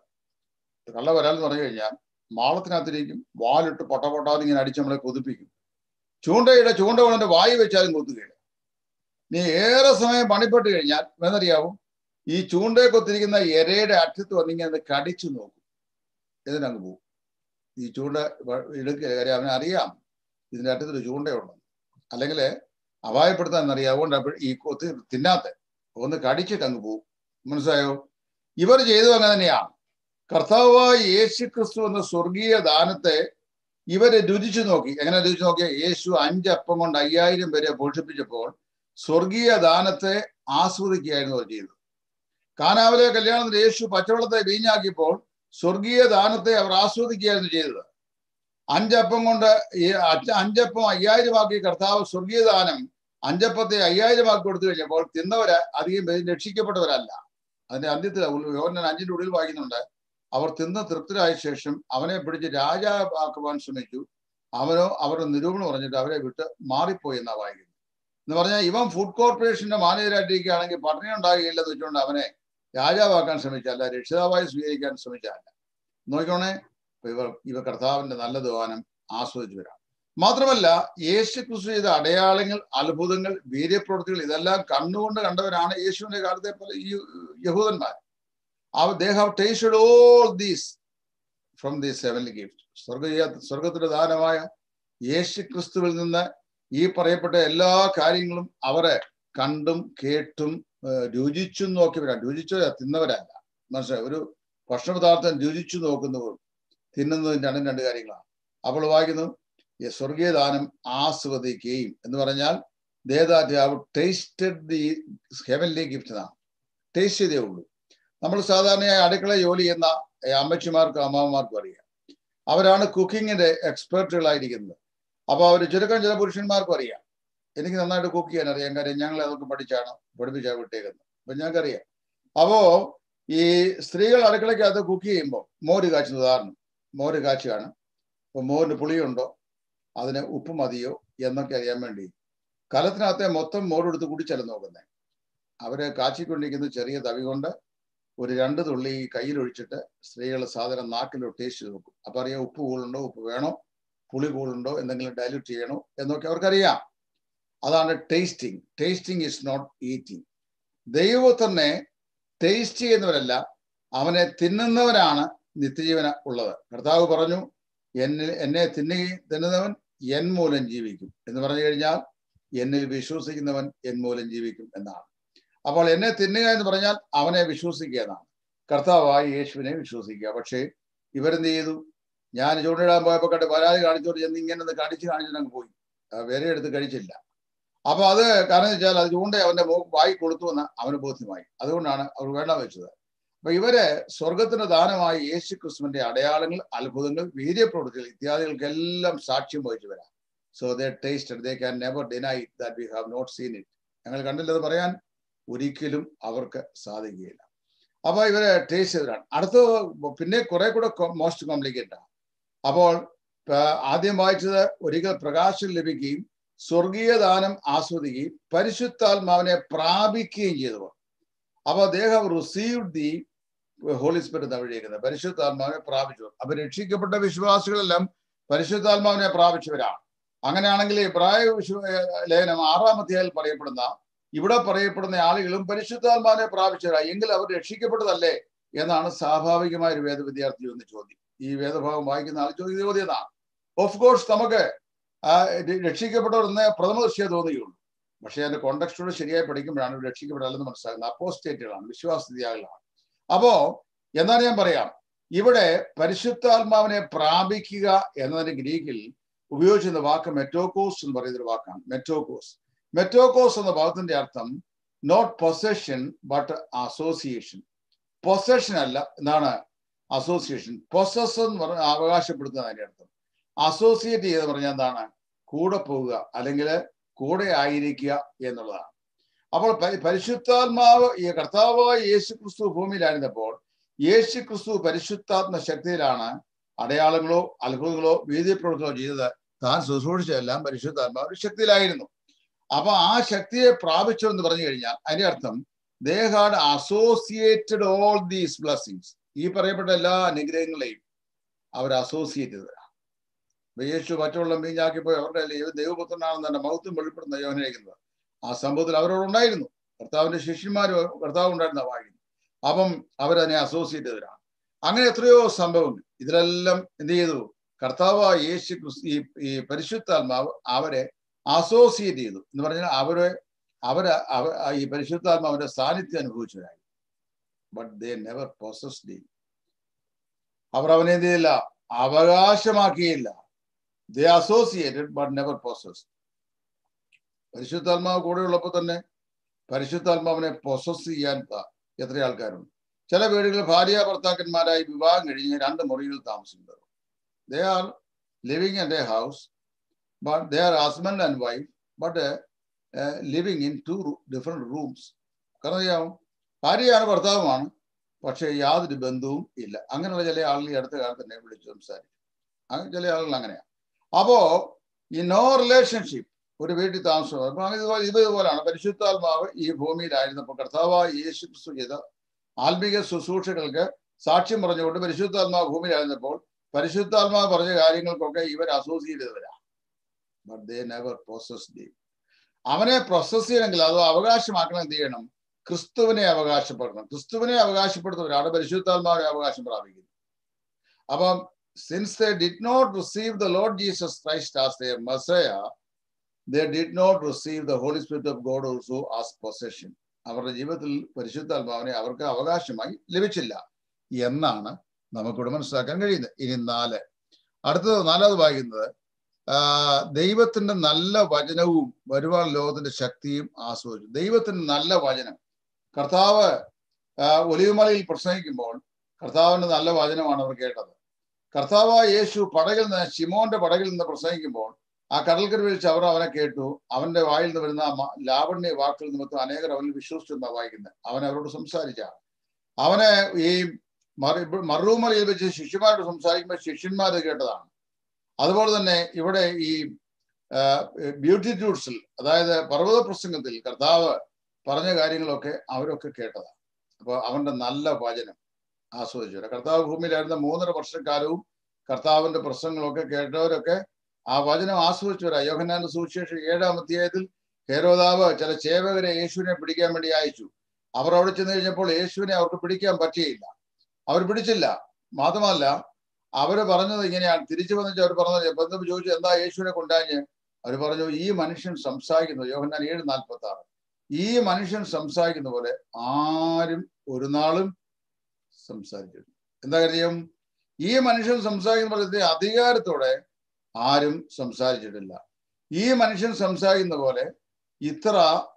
കള്ള വരാൽ എന്ന് പറഞ്ഞു കഴിഞ്ഞാൽ മാളത്തിനകത്തിരിക്കും വാലിട്ട് പൊട്ട പൊട്ടാതെ ഇങ്ങനെ അടിച്ച് നമ്മളെ കൊതിപ്പിക്കും ചൂണ്ടയുടെ ചൂണ്ട കൊണ്ട് വായി വെച്ചാലും കൊത്തുകയില്ല നീ ഏറെ സമയം പണിപ്പെട്ട് കഴിഞ്ഞാൽ എന്നറിയാവും ഈ ചൂണ്ടയെ കൊത്തിരിക്കുന്ന എരയുടെ അറ്റത്ത് വന്നിങ്ങനെ കടിച്ചു നോക്കും ഇതിനങ്ങ് പോകും ഈ ചൂണ്ട എടുക്കുക കാര്യം അവനറിയാം ഇതിന്റെ അറ്റത്തൊരു ചൂണ്ടയുണ്ട് അല്ലെങ്കിൽ അപായപ്പെടുത്താൻ അറിയാം അതുകൊണ്ട് ഈ കൊത്തി തിന്നാത്ത ഒന്ന് കടിച്ചിട്ട് അങ്ങ് പോകും മനസ്സിലായോ ഇവർ ചെയ്തു അങ്ങനെ തന്നെയാണ് കർത്താവായ യേശു ക്രിസ്തു എന്ന സ്വർഗീയ ദാനത്തെ ഇവരെ രുചിച്ചു നോക്കി എങ്ങനെ രുചിച്ചു നോക്കിയ യേശു അഞ്ചപ്പം കൊണ്ട് അയ്യായിരം പേരെ പോഷിപ്പിച്ചപ്പോൾ സ്വർഗീയ ദാനത്തെ ആസ്വദിക്കുകയായിരുന്നു അവർ ചെയ്തത് കാനാവിലെ കല്യാണത്തിൽ യേശു പച്ചവെള്ളത്തെ വീഞ്ഞാക്കിയപ്പോൾ സ്വർഗീയ ദാനത്തെ അവർ ആസ്വദിക്കുകയായിരുന്നു ചെയ്തത് അഞ്ചപ്പം കൊണ്ട് ഈ അഞ്ചപ്പം അയ്യായിരം ആക്കി കർത്താവ് സ്വർഗീയ ദാനം അഞ്ചപ്പത്തെ അയ്യായിരം ആക്കി കൊടുത്തു കഴിഞ്ഞപ്പോൾ തിന്നവര് അധികം പേര് രക്ഷിക്കപ്പെട്ടവരല്ല അതിന്റെ അന്ത്യത്തിൽ യോഹനൻ അഞ്ചിന്റെ ഉള്ളിൽ വായിക്കുന്നുണ്ട് അവർ തിന്ന് തൃപ്തരായ ശേഷം അവനെ പിടിച്ച് രാജാവാക്കുവാൻ ശ്രമിച്ചു അവനോ അവരുടെ നിരൂപണം പറഞ്ഞിട്ട് അവരെ വിട്ട് മാറിപ്പോയി എന്നാ വായിക്കുന്നത് എന്ന് പറഞ്ഞാൽ ഇവൻ ഫുഡ് കോർപ്പറേഷന്റെ മാനേജരായിട്ടിരിക്കുകയാണെങ്കിൽ പട്ടിണി ഉണ്ടാകുകയില്ല എന്ന് വെച്ചുകൊണ്ട് അവനെ രാജാവാക്കാൻ ശ്രമിച്ചല്ല രക്ഷിതാവായി സ്വീകരിക്കാൻ ശ്രമിച്ചല്ല നോക്കണേ ഇവർ ഇവ കർത്താവിന്റെ നല്ല ദ്വാനം ആസ്വദിച്ചു വരാം മാത്രമല്ല യേശു ക്രിസ്തു ചെയ്ത അടയാളങ്ങൾ അത്ഭുതങ്ങൾ വീര്യപ്രവൃത്തികൾ ഇതെല്ലാം കണ്ണുകൊണ്ട് കണ്ടവരാണ് യേശുവിന്റെ കാലത്തെ പോലെ ഈ യഹൂദന്മാർ they have tasted all these from the heavenly gift സ്വർഗീയ സ്വർഗത്തിന്റെ ദാനമായ യേശു ക്രിസ്തുവിൽ നിന്ന് ഈ പറയപ്പെട്ട എല്ലാ കാര്യങ്ങളും അവരെ കണ്ടും കേട്ടും രുചിച്ചും നോക്കിയവരാണ് രുചിച്ചവരാ തിന്നവരല്ല മനസ്സിലായി ഒരു ഭക്ഷണപദാർത്ഥം രുചിച്ചു നോക്കുന്നവർ തിന്നുന്നതും രണ്ടും രണ്ട് കാര്യങ്ങളാണ് അപ്പോൾ വായിക്കുന്നു ഈ സ്വർഗീയ ദാനം ആസ്വദിക്കുകയും എന്ന് പറഞ്ഞാൽ they that have tasted the heavenly gift എന്നാണ് ടേസ്റ്റ് ചെയ്തേ ഉള്ളൂ നമ്മൾ സാധാരണയായി അടുക്കള ജോലി ചെയ്യുന്ന അമ്മച്ചിമാർക്കും അമ്മാവന്മാർക്കും അറിയാം അവരാണ് കുക്കിങ്ങിന്റെ എക്സ്പേർട്ടുകളായിരിക്കുന്നത് അപ്പൊ അവർ ചുരുക്കം ചില പുരുഷന്മാർക്കും അറിയാം എനിക്ക് നന്നായിട്ട് കുക്ക് ചെയ്യാൻ അറിയാം കാര്യം ഞങ്ങൾ അതൊക്കെ പഠിച്ചാണ് പഠിപ്പിച്ചാണ് വിട്ടേക്കുന്നത് അപ്പൊ ഞങ്ങൾക്കറിയാം അപ്പോ ഈ സ്ത്രീകൾ അടുക്കളയ്ക്കകത്ത് കുക്ക് ചെയ്യുമ്പോൾ മോര് കാച്ചുന്ന ഉദാഹരണം മോര് കാച്ചുകയാണ് അപ്പൊ മോരിന് പുളിയുണ്ടോ അതിന് ഉപ്പ് മതിയോ എന്നൊക്കെ അറിയാൻ വേണ്ടി കലത്തിനകത്തെ മൊത്തം മോരെടുത്ത് കുടിച്ചല്ല നോക്കുന്നത് അവര് കാച്ചിക്കൊണ്ടിരിക്കുന്ന ചെറിയ തവി കൊണ്ട് ഒരു രണ്ട് തുള്ളി കയ്യിലൊഴിച്ചിട്ട് സ്ത്രീകൾ സാധനം നാക്കിലോ ടേസ്റ്റ് നോക്കും അപ്പൊ അറിയാം ഉപ്പ് കൂടുതലുണ്ടോ ഉപ്പ് വേണോ പുളി കൂടുതലുണ്ടോ എന്തെങ്കിലും ഡയലൂട്ട് ചെയ്യണോ എന്നൊക്കെ അവർക്കറിയാം അതാണ് tasting tasting is not eating ദൈവത്തിനെ ടേസ്റ്റ് ചെയ്യുന്നവരല്ല അവനെ തിന്നുന്നവനാണ് നിത്യജീവന ഉള്ളത് കർത്താവ് പറഞ്ഞു എന്നിൽ എന്നെ തിന്നുകയും തിന്നുന്നവൻ എൻ മൂലം ജീവിക്കും എന്ന് പറഞ്ഞു കഴിഞ്ഞാൽ എന്നിൽ വിശ്വസിക്കുന്നവൻ എൻ മൂലം ജീവിക്കും എന്നാണ് അപ്പോൾ എന്നെ തിന്നുക എന്ന് പറഞ്ഞാൽ അവനെ വിശ്വസിക്കുക എന്നാണ് കർത്താവായി യേശുവിനെ വിശ്വസിക്കുക പക്ഷേ ഇവരെന്ത് ചെയ്തു ഞാൻ ചൂണ്ടിടാൻ പോയപ്പോൾ കണ്ട് പരാതി കാണിച്ചോട്ട് ചെന്ന് ഇങ്ങനെ ഒന്ന് കടിച്ച് കാണിച്ചിട്ട് പോയി വില എടുത്ത് കഴിച്ചില്ല അപ്പൊ അത് കാരണം വെച്ചാൽ അത് ചൂണ്ട അവന്റെ വായി കൊടുത്തു എന്ന് അവന് ബോധ്യമായി അതുകൊണ്ടാണ് അവർ വേണ്ട വെച്ചത് അപ്പൊ ഇവര് സ്വർഗത്തിന്റെ ദാനമായി യേശു ക്രിസ്തുവിന്റെ അടയാളങ്ങൾ അത്ഭുതങ്ങൾ വീര്യപ്രവൃത്തികൾ ഇത്യാദികൾക്കെല്ലാം സാക്ഷ്യം വഹിച്ചു വരാം so they taste they can never deny that we have not seen it ഞങ്ങൾ കണ്ടില്ലത് പറയാൻ ഒരിക്കലും അവർക്ക് സാധിക്കുകയില്ല അപ്പൊ ഇവര് ടേസ്റ്റ് ചെയ്തതാണ് അടുത്ത പിന്നെ കുറെ കൂടെ മോസ്റ്റ് കോംപ്ലിക്കേറ്റഡ് ആണ് അപ്പോൾ ആദ്യം വായിച്ചത് ഒരിക്കൽ പ്രകാശം ലഭിക്കുകയും സ്വർഗീയ ദാനം ആസ്വദിക്കുകയും പരിശുദ്ധാത്മാവിനെ പ്രാപിക്കുകയും ചെയ്തവർ അപ്പൊ അദ്ദേഹം റിസീവ്ഡ് ദി ഹോളി സ്പിരിറ്റ് എഴുതിയിരിക്കുന്നത് പരിശുദ്ധാത്മാവിനെ പ്രാപിച്ചവർ അപ്പൊ രക്ഷിക്കപ്പെട്ട വിശ്വാസികളെല്ലാം പരിശുദ്ധാത്മാവിനെ പ്രാപിച്ചവരാണ് അങ്ങനെയാണെങ്കിൽ പ്രായ വിശ്വ ലേഖനം ആറാം അധ്യായത്തിൽ പറയപ്പെടുന്ന ഇവിടെ പറയപ്പെടുന്ന ആളുകളും പരിശുദ്ധാത്മാവിനെ പ്രാപിച്ചവരാ എങ്കിൽ അവർ രക്ഷിക്കപ്പെട്ടതല്ലേ എന്നാണ് സ്വാഭാവികമായ ഒരു വേദ വിദ്യാർത്ഥി ഒന്ന് ചോദ്യം ഈ വേദഭാഗം വായിക്കുന്ന ആൾ ചോദ്യം ചോദ്യം എന്നാണ് ഓഫ് കോഴ്സ് നമുക്ക് രക്ഷിക്കപ്പെട്ടവർ എന്ന് പ്രഥമ ദൃഷ്ടിയെ തോന്നുകയുള്ളൂ പക്ഷേ അതിന്റെ കോണ്ടക്സ്റ്റോട് ശരിയായി പഠിക്കുമ്പോഴാണ് രക്ഷിക്കപ്പെടാലെന്ന് മനസ്സിലാകുന്നത് അപ്പോസ്റ്റേറ്റുകളാണ് വിശ്വാസത്യാഗങ്ങളാണ് അപ്പോ എന്താണ് ഞാൻ പറയാം ഇവിടെ പരിശുദ്ധാത്മാവിനെ പ്രാപിക്കുക എന്നതിന്റെ ഗ്രീക്കിൽ ഉപയോഗിച്ചിരുന്ന വാക്ക് മെറ്റോക്കോസ് എന്ന് പറയുന്ന ഒരു വാക്കാണ് മെറ്റോക്കോസ് മെറ്റോക്കോസ് എന്ന പദത്തിന്റെ അർത്ഥം not possession but association possession അല്ല എന്താണ് അസോസിയേഷൻ പൊസസ് എന്ന് പറഞ്ഞ അവകാശപ്പെടുത്തുന്ന അതിന്റെ അർത്ഥം അസോസിയേറ്റ് ചെയ്ത് പറഞ്ഞാൽ എന്താണ് കൂടെ പോവുക അല്ലെങ്കിൽ കൂടെ ആയിരിക്കുക എന്നുള്ളതാണ് അപ്പോൾ പരിശുദ്ധാത്മാവ് ഈ കർത്താവായ യേശു ക്രിസ്തു ഭൂമിയിലായിരുന്നപ്പോൾ യേശു ക്രിസ്തു പരിശുദ്ധാത്മ ശക്തിയിലാണ് അടയാളങ്ങളോ അത്ഭുതങ്ങളോ വീതിപ്രവർത്തനോ ചെയ്തത് താൻ ശുശ്രൂഷിച്ചതെല്ലാം പരിശുദ്ധാത്മാവ് ശക്തിയിലായിരുന്നു അപ്പൊ ആ ശക്തിയെ പ്രാപിച്ചു എന്ന് പറഞ്ഞു കഴിഞ്ഞാൽ അതിന്റെ അർത്ഥം they had associated all these blessings ഈ പറയപ്പെട്ട എല്ലാ അനുഗ്രഹങ്ങളെയും അവർ അസോസിയേറ്റ് ചെയ്തവരാണ് യേശു മറ്റുള്ള മീഞ്ഞാക്കിപ്പോയി അവരുടെ ദൈവപുത്രനാണെന്ന് തന്നെ മൗത്വം വെളിപ്പെടുന്ന യോനയിക്കുന്നത് ആ സംഭവത്തിൽ അവരോടുണ്ടായിരുന്നു കർത്താവിന്റെ ശിഷ്യന്മാരും കർത്താവ് ഉണ്ടായിരുന്ന വാഴുന്നു അപ്പം അവരതിനെ അസോസിയേറ്റ് ചെയ്തവരാണ് അങ്ങനെ എത്രയോ സംഭവങ്ങൾ ഇതിലെല്ലാം എന്ത് ചെയ്തു കർത്താവ് യേശു ഈ ഈ പരിശുദ്ധാത്മാവ് അവരെ അസോസിയേറ്റ് ചെയ്തു എന്ന് പറഞ്ഞാൽ അവരെ അവര് ഈ പരിശുദ്ധാത്മാവിന്റെ സാന്നിധ്യം അനുഭവിച്ചവരായി ബട്ട് ദേ നെവർ പൊസസ്ഡ് അവർ അവനെ എന്ത് ചെയ്തില്ല അവകാശമാക്കിയില്ല they associated but never possess പരിശുദ്ധാത്മാവ് കൂടെ ഉള്ളപ്പോൾ തന്നെ പരിശുദ്ധാത്മാവിനെ പൊസസ് ചെയ്യാൻ എത്ര ആൾക്കാരുണ്ട് ചില വീടുകളിൽ ഭാര്യ ഭർത്താക്കന്മാരായി വിവാഹം കഴിഞ്ഞ് രണ്ട് മുറികൾ താമസിക്കുന്നത് they are living in a house but they are husband and wife, but uh, uh, living in two different rooms. കാരണം അറിയാമോ ഭാര്യയാണ് ഭർത്താവുമാണ് പക്ഷെ യാതൊരു ബന്ധവും ഇല്ല അങ്ങനെയുള്ള ചില ആളുകൾ ഈ അടുത്ത കാലത്ത് തന്നെ വിളിച്ചു സംസാരിക്കും അങ്ങനെ ചില ആളുകൾ അങ്ങനെയാണ് അപ്പോ ഈ നോ റിലേഷൻഷിപ്പ് ഒരു വീട്ടിൽ താമസം അപ്പൊ ഇതുപോലെ ഇതുപോലാണ് പരിശുദ്ധാത്മാവ് ഈ ഭൂമിയിലായിരുന്നപ്പോൾ കർത്താവായ യേശു ക്രിസ്തു ചെയ്ത ആത്മീക ശുശ്രൂഷകൾക്ക് സാക്ഷ്യം പറഞ്ഞുകൊണ്ട് പരിശുദ്ധാത്മാവ് ഭൂമിയിലായിരുന്നപ്പോൾ പരിശുദ്ധാത്മാവ് പറഞ്ഞ കാര്യങ്ങൾക്കൊക്കെ ഇവർ അസോസിയേറ്റ് ചെയ്തവരാണ് but they never process the അവനെ പ്രോസസ് ചെയ്യണമെങ്കിൽ അത് അവകാശമാക്കണം എന്ത് ചെയ്യണം ക്രിസ്തുവിനെ അവകാശപ്പെടണം ക്രിസ്തുവിനെ അവകാശപ്പെടുന്നവരാണ് പരിശുദ്ധാത്മാവിനെ അവകാശം പ്രാപിക്കുന്നത് അപ്പം since they did not receive the Lord Jesus Christ as their Messiah they did not receive the Holy Spirit of God also as possession അവരുടെ ജീവിതത്തിൽ പരിശുദ്ധാത്മാവിനെ അവർക്ക് അവകാശമായി ലഭിച്ചില്ല എന്നാണ് നമുക്കിവിടെ മനസ്സിലാക്കാൻ കഴിയുന്നത് ഇനി നാല് അടുത്തത് നാലാമത് വായിക്കുന്നത് ദൈവത്തിന്റെ നല്ല വചനവും വരുവാൻ ലോകത്തിന്റെ ശക്തിയും ആസ്വദിച്ചു ദൈവത്തിന്റെ നല്ല വചനം കർത്താവ് ഒലിവുമലയിൽ പ്രസംഗിക്കുമ്പോൾ കർത്താവിന്റെ നല്ല വചനമാണ് അവർ കേട്ടത് കർത്താവായ യേശു പടകിൽ നിന്ന് ശിമോന്റെ പടകിൽ നിന്ന് പ്രസംഗിക്കുമ്പോൾ ആ കടൽക്കര വിളിച്ച് അവർ അവനെ കേട്ടു അവന്റെ വായിൽ നിന്ന് വരുന്ന ലാവണ്യ വാക്കുകൾ നിമിത്തം അനേകർ അവനിൽ വിശ്വസിച്ചു എന്നാ വായിക്കുന്നത് അവൻ അവരോട് സംസാരിച്ച അവന് ഈ മറുമലയിൽ വെച്ച് ശിഷ്യന്മാരോട് സംസാരിക്കുമ്പോൾ ശിഷ്യന്മാർ കേട്ടതാണ് അതുപോലെ തന്നെ ഇവിടെ ഈ ബ്യൂട്ടിറ്റ്യൂഡ്സിൽ അതായത് പർവ്വത പ്രസംഗത്തിൽ കർത്താവ് പറഞ്ഞ കാര്യങ്ങളൊക്കെ അവരൊക്കെ കേട്ടതാണ് അപ്പോൾ അവന്റെ നല്ല വചനം ആസ്വദിച്ചു കർത്താവ് ഭൂമിയിലായിരുന്ന മൂന്നര വർഷക്കാലവും കർത്താവിന്റെ പ്രസംഗങ്ങളൊക്കെ കേട്ടവരൊക്കെ ആ വചനം ആസ്വദിച്ചവരാ യോഹന്നാന്റെ സുവിശേഷം ഏഴാം അധ്യായത്തിൽ ഹേരോദാവ് ചില സേവകരെ യേശുവിനെ പിടിക്കാൻ വേണ്ടി അയച്ചു അവർ അവിടെ ചെന്ന് കഴിഞ്ഞപ്പോൾ യേശുവിനെ അവർക്ക് പിടിക്കാൻ പറ്റിയില്ല അവർ പിടിച്ചില്ല മാത്രമല്ല അവര് പറഞ്ഞത് ഇങ്ങനെയാണ് തിരിച്ചു വന്നിട്ട് അവർ പറഞ്ഞത് ബന്ധം ചോദിച്ചു എന്താ യേശുവിനെ കൊണ്ടാഞ്ഞ് അവർ പറഞ്ഞു ഈ മനുഷ്യൻ സംസാരിക്കുന്നു യോഹന്നാൻ ഏഴ് നാൽപ്പത്തി ആറ് ഈ മനുഷ്യൻ സംസാരിക്കുന്ന പോലെ ആരും ഒരു നാളും സംസാരിച്ചിട്ടില്ല എന്താ കാര്യം ഈ മനുഷ്യൻ സംസാരിക്കുന്ന പോലെ അധികാരത്തോടെ ആരും സംസാരിച്ചിട്ടില്ല ഈ മനുഷ്യൻ സംസാരിക്കുന്ന പോലെ ഇത്ര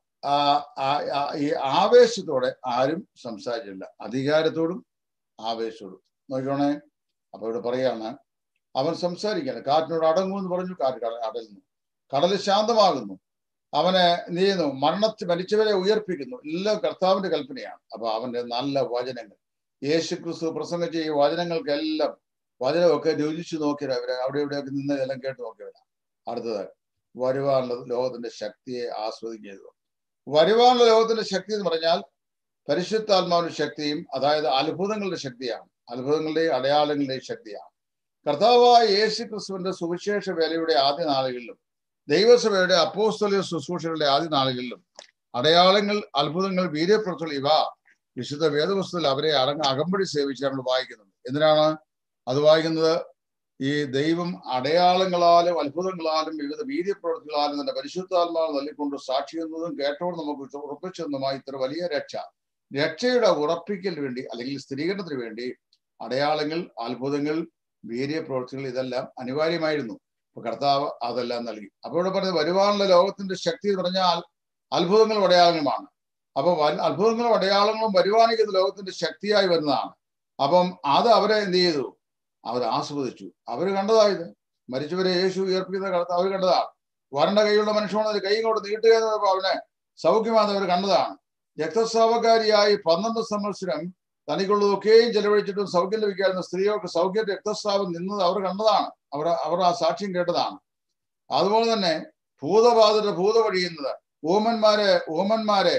ഈ ആവേശത്തോടെ ആരും സംസാരിച്ചിട്ടില്ല അധികാരത്തോടും ആവേശത്തോടും നോക്കണേ അപ്പൊ ഇവിടെ പറയാണ് അവൻ സംസാരിക്കാണ് കാറ്റിനോട് അടങ്ങുമെന്ന് പറഞ്ഞു കാറ്റ് അടങ്ങുന്നു കടൽ ശാന്തമാകുന്നു അവനെ എന്ത് ചെയ്യുന്നു മരണത്തിൽ മരിച്ചവരെ ഉയർപ്പിക്കുന്നു എല്ലാം കർത്താവിന്റെ കൽപ്പനയാണ് അപ്പൊ അവന്റെ നല്ല വചനങ്ങൾ യേശു ക്രിസ്തു പ്രസംഗിച്ച ഈ വചനങ്ങൾക്കെല്ലാം വചനമൊക്കെ രുചിച്ചു നോക്കിയവര് അവിടെ ഇവിടെയൊക്കെ നിന്ന് എല്ലാം കേട്ട് നോക്കിയവരാ അടുത്തത് വരുവാനുള്ള ലോകത്തിന്റെ ശക്തിയെ ആസ്വദിക്കുന്നത് വരുവാനുള്ള ലോകത്തിന്റെ ശക്തി എന്ന് പറഞ്ഞാൽ പരിശുദ്ധാത്മാവിന്റെ ശക്തിയും അതായത് അത്ഭുതങ്ങളുടെ ശക്തിയാണ് അത്ഭുതങ്ങളുടെയും അടയാളങ്ങളുടെയും ശക്തിയാണ് കർത്താവായ യേശു ക്രിസ്തുവിന്റെ സുവിശേഷ വേലയുടെ ആദ്യ നാളുകളിലും ദൈവസഭയുടെ അപ്പോസ്തലിക ശുശ്രൂഷകളുടെ ആദ്യ നാളുകളിലും അടയാളങ്ങൾ അത്ഭുതങ്ങൾ വീര്യപ്രവർത്തകൾ ഇവ വിശുദ്ധ വേദപുസ്തകത്തിൽ അവരെ അടങ്ങ അകമ്പടി സേവിച്ച് നമ്മൾ വായിക്കുന്നുണ്ട് എന്തിനാണ് അത് വായിക്കുന്നത് ഈ ദൈവം അടയാളങ്ങളാലും അത്ഭുതങ്ങളാലും വിവിധ വീര്യപ്രവർത്തികളാലും തന്നെ പരിശുദ്ധാത്മാവ് നൽകിക്കൊണ്ട് സാക്ഷിയെന്നതും കേട്ടോട് നമുക്ക് ഉറപ്പിച്ചെന്നതുമായി ഇത്ര വലിയ രക്ഷ രക്ഷയുടെ ഉറപ്പിക്കലിന് വേണ്ടി അല്ലെങ്കിൽ സ്ഥിരീകരണത്തിന് വേണ്ടി അടയാളങ്ങൾ അത്ഭുതങ്ങൾ വീര്യപ്രവർത്തികൾ ഇതെല്ലാം അനിവാര്യമായിരുന്നു അപ്പൊ കർത്താവ് അതെല്ലാം നൽകി അപ്പൊ ഇവിടെ പറഞ്ഞത് വരുവാനുള്ള ലോകത്തിന്റെ ശക്തി എന്ന് പറഞ്ഞാൽ അത്ഭുതങ്ങളും അടയാളങ്ങളുമാണ് അപ്പൊ അത്ഭുതങ്ങളും അടയാളങ്ങളും വരുവാനിക്കുന്ന ലോകത്തിന്റെ ശക്തിയായി വരുന്നതാണ് അപ്പം അത് അവരെ എന്ത് ചെയ്തു അവർ ആസ്വദിച്ചു അവർ കണ്ടതായത് മരിച്ചവരെ യേശു ഉയർപ്പിക്കുന്ന കടത്ത് അവർ കണ്ടതാണ് വരണ്ട കൈയുള്ള മനുഷ്യനോട് കൈ കൊണ്ട് നീട്ടുക എന്ന് പറഞ്ഞപ്പോൾ അവനെ സൗഖ്യമാണെന്ന് അവർ കണ്ടതാണ് രക്തസ്രാവകാരിയായി പന്ത്രണ്ട് സംവത്സരം തനിക്കുള്ളതൊക്കെയും ചെലവഴിച്ചിട്ടും സൗഖ്യം ലഭിക്കാവുന്ന സ്ത്രീകൾക്ക് സൗഖ്യ രക്തസ്രാവം നിന്നത് അവർ കണ്ടതാണ് അവർ അവർ ആ സാക്ഷ്യം കേട്ടതാണ് അതുപോലെ തന്നെ ഭൂതബാധിത ഭൂതവഴിയുന്നത് ഓമന്മാരെ ഓമന്മാരെ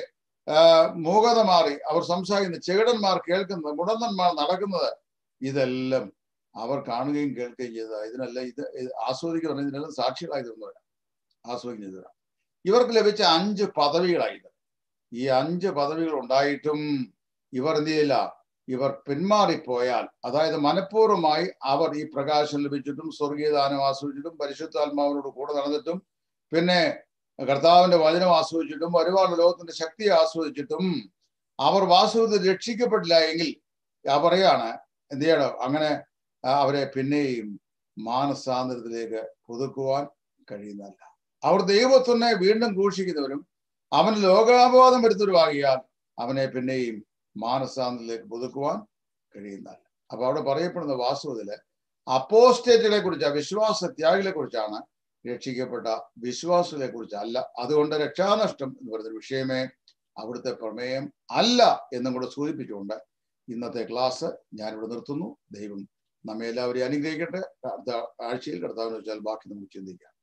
മൂകത മാറി അവർ സംസാരിക്കുന്നത് ചെകിടന്മാർ കേൾക്കുന്നത് മുടന്തന്മാർ നടക്കുന്നത് ഇതെല്ലാം അവർ കാണുകയും കേൾക്കുകയും ചെയ്തത് ഇതിനെല്ലാം ഇത് ആസ്വദിക്കുന്ന ഇതിനെല്ലാം സാക്ഷികളായി തീർന്നവരാണ് ആസ്വദിക്കുന്ന ചെയ്തവരാണ് ഇവർക്ക് ലഭിച്ച അഞ്ച് പദവികളായത് ഈ അഞ്ച് പദവികൾ ഉണ്ടായിട്ടും ഇവർ എന്ത് ചെയ്യില്ല ഇവർ പിന്മാറിപ്പോയാൽ അതായത് മനഃപൂർവ്വമായി അവർ ഈ പ്രകാശം ലഭിച്ചിട്ടും സ്വർഗീയദാനം ആസ്വദിച്ചിട്ടും പരിശുദ്ധാത്മാവിനോട് കൂടെ നടന്നിട്ടും പിന്നെ കർത്താവിന്റെ വചനം ആസ്വദിച്ചിട്ടും ഒരുപാട് ലോകത്തിന്റെ ശക്തി ആസ്വദിച്ചിട്ടും അവർ വാസ്തവത്തിൽ രക്ഷിക്കപ്പെട്ടില്ല എങ്കിൽ പറയാണ് എന്ത് ചെയ്യണം അങ്ങനെ അവരെ പിന്നെയും മാനസാന്തരത്തിലേക്ക് പുതുക്കുവാൻ കഴിയുന്നതല്ല അവർ ദൈവത്തിനെ വീണ്ടും ഘോഷിക്കുന്നവരും അവൻ ലോകാപവാദം വരുത്തരുവാകിയാൽ അവനെ പിന്നെയും മാനസാന്തരത്തിലേക്ക് പുതുക്കുവാൻ കഴിയുന്നതല്ല അപ്പൊ അവിടെ പറയപ്പെടുന്ന വാസ്തവത്തില് അപ്പോസ്റ്റേറ്റുകളെ കുറിച്ച് വിശ്വാസ ത്യാഗികളെ കുറിച്ചാണ് രക്ഷിക്കപ്പെട്ട വിശ്വാസികളെ കുറിച്ച് അല്ല അതുകൊണ്ട് രക്ഷാനഷ്ടം എന്ന് പറയുന്ന വിഷയമേ അവിടുത്തെ പ്രമേയം അല്ല എന്നും കൂടെ സൂചിപ്പിച്ചുകൊണ്ട് ഇന്നത്തെ ക്ലാസ് ഞാനിവിടെ നിർത്തുന്നു ദൈവം നമ്മെ എല്ലാവരെയും അനുഗ്രഹിക്കട്ടെ അടുത്ത ആഴ്ചയിൽ കർത്താവിന് വെച്ചാൽ ബാക്കി നമുക്ക് ചിന്തിക്കാം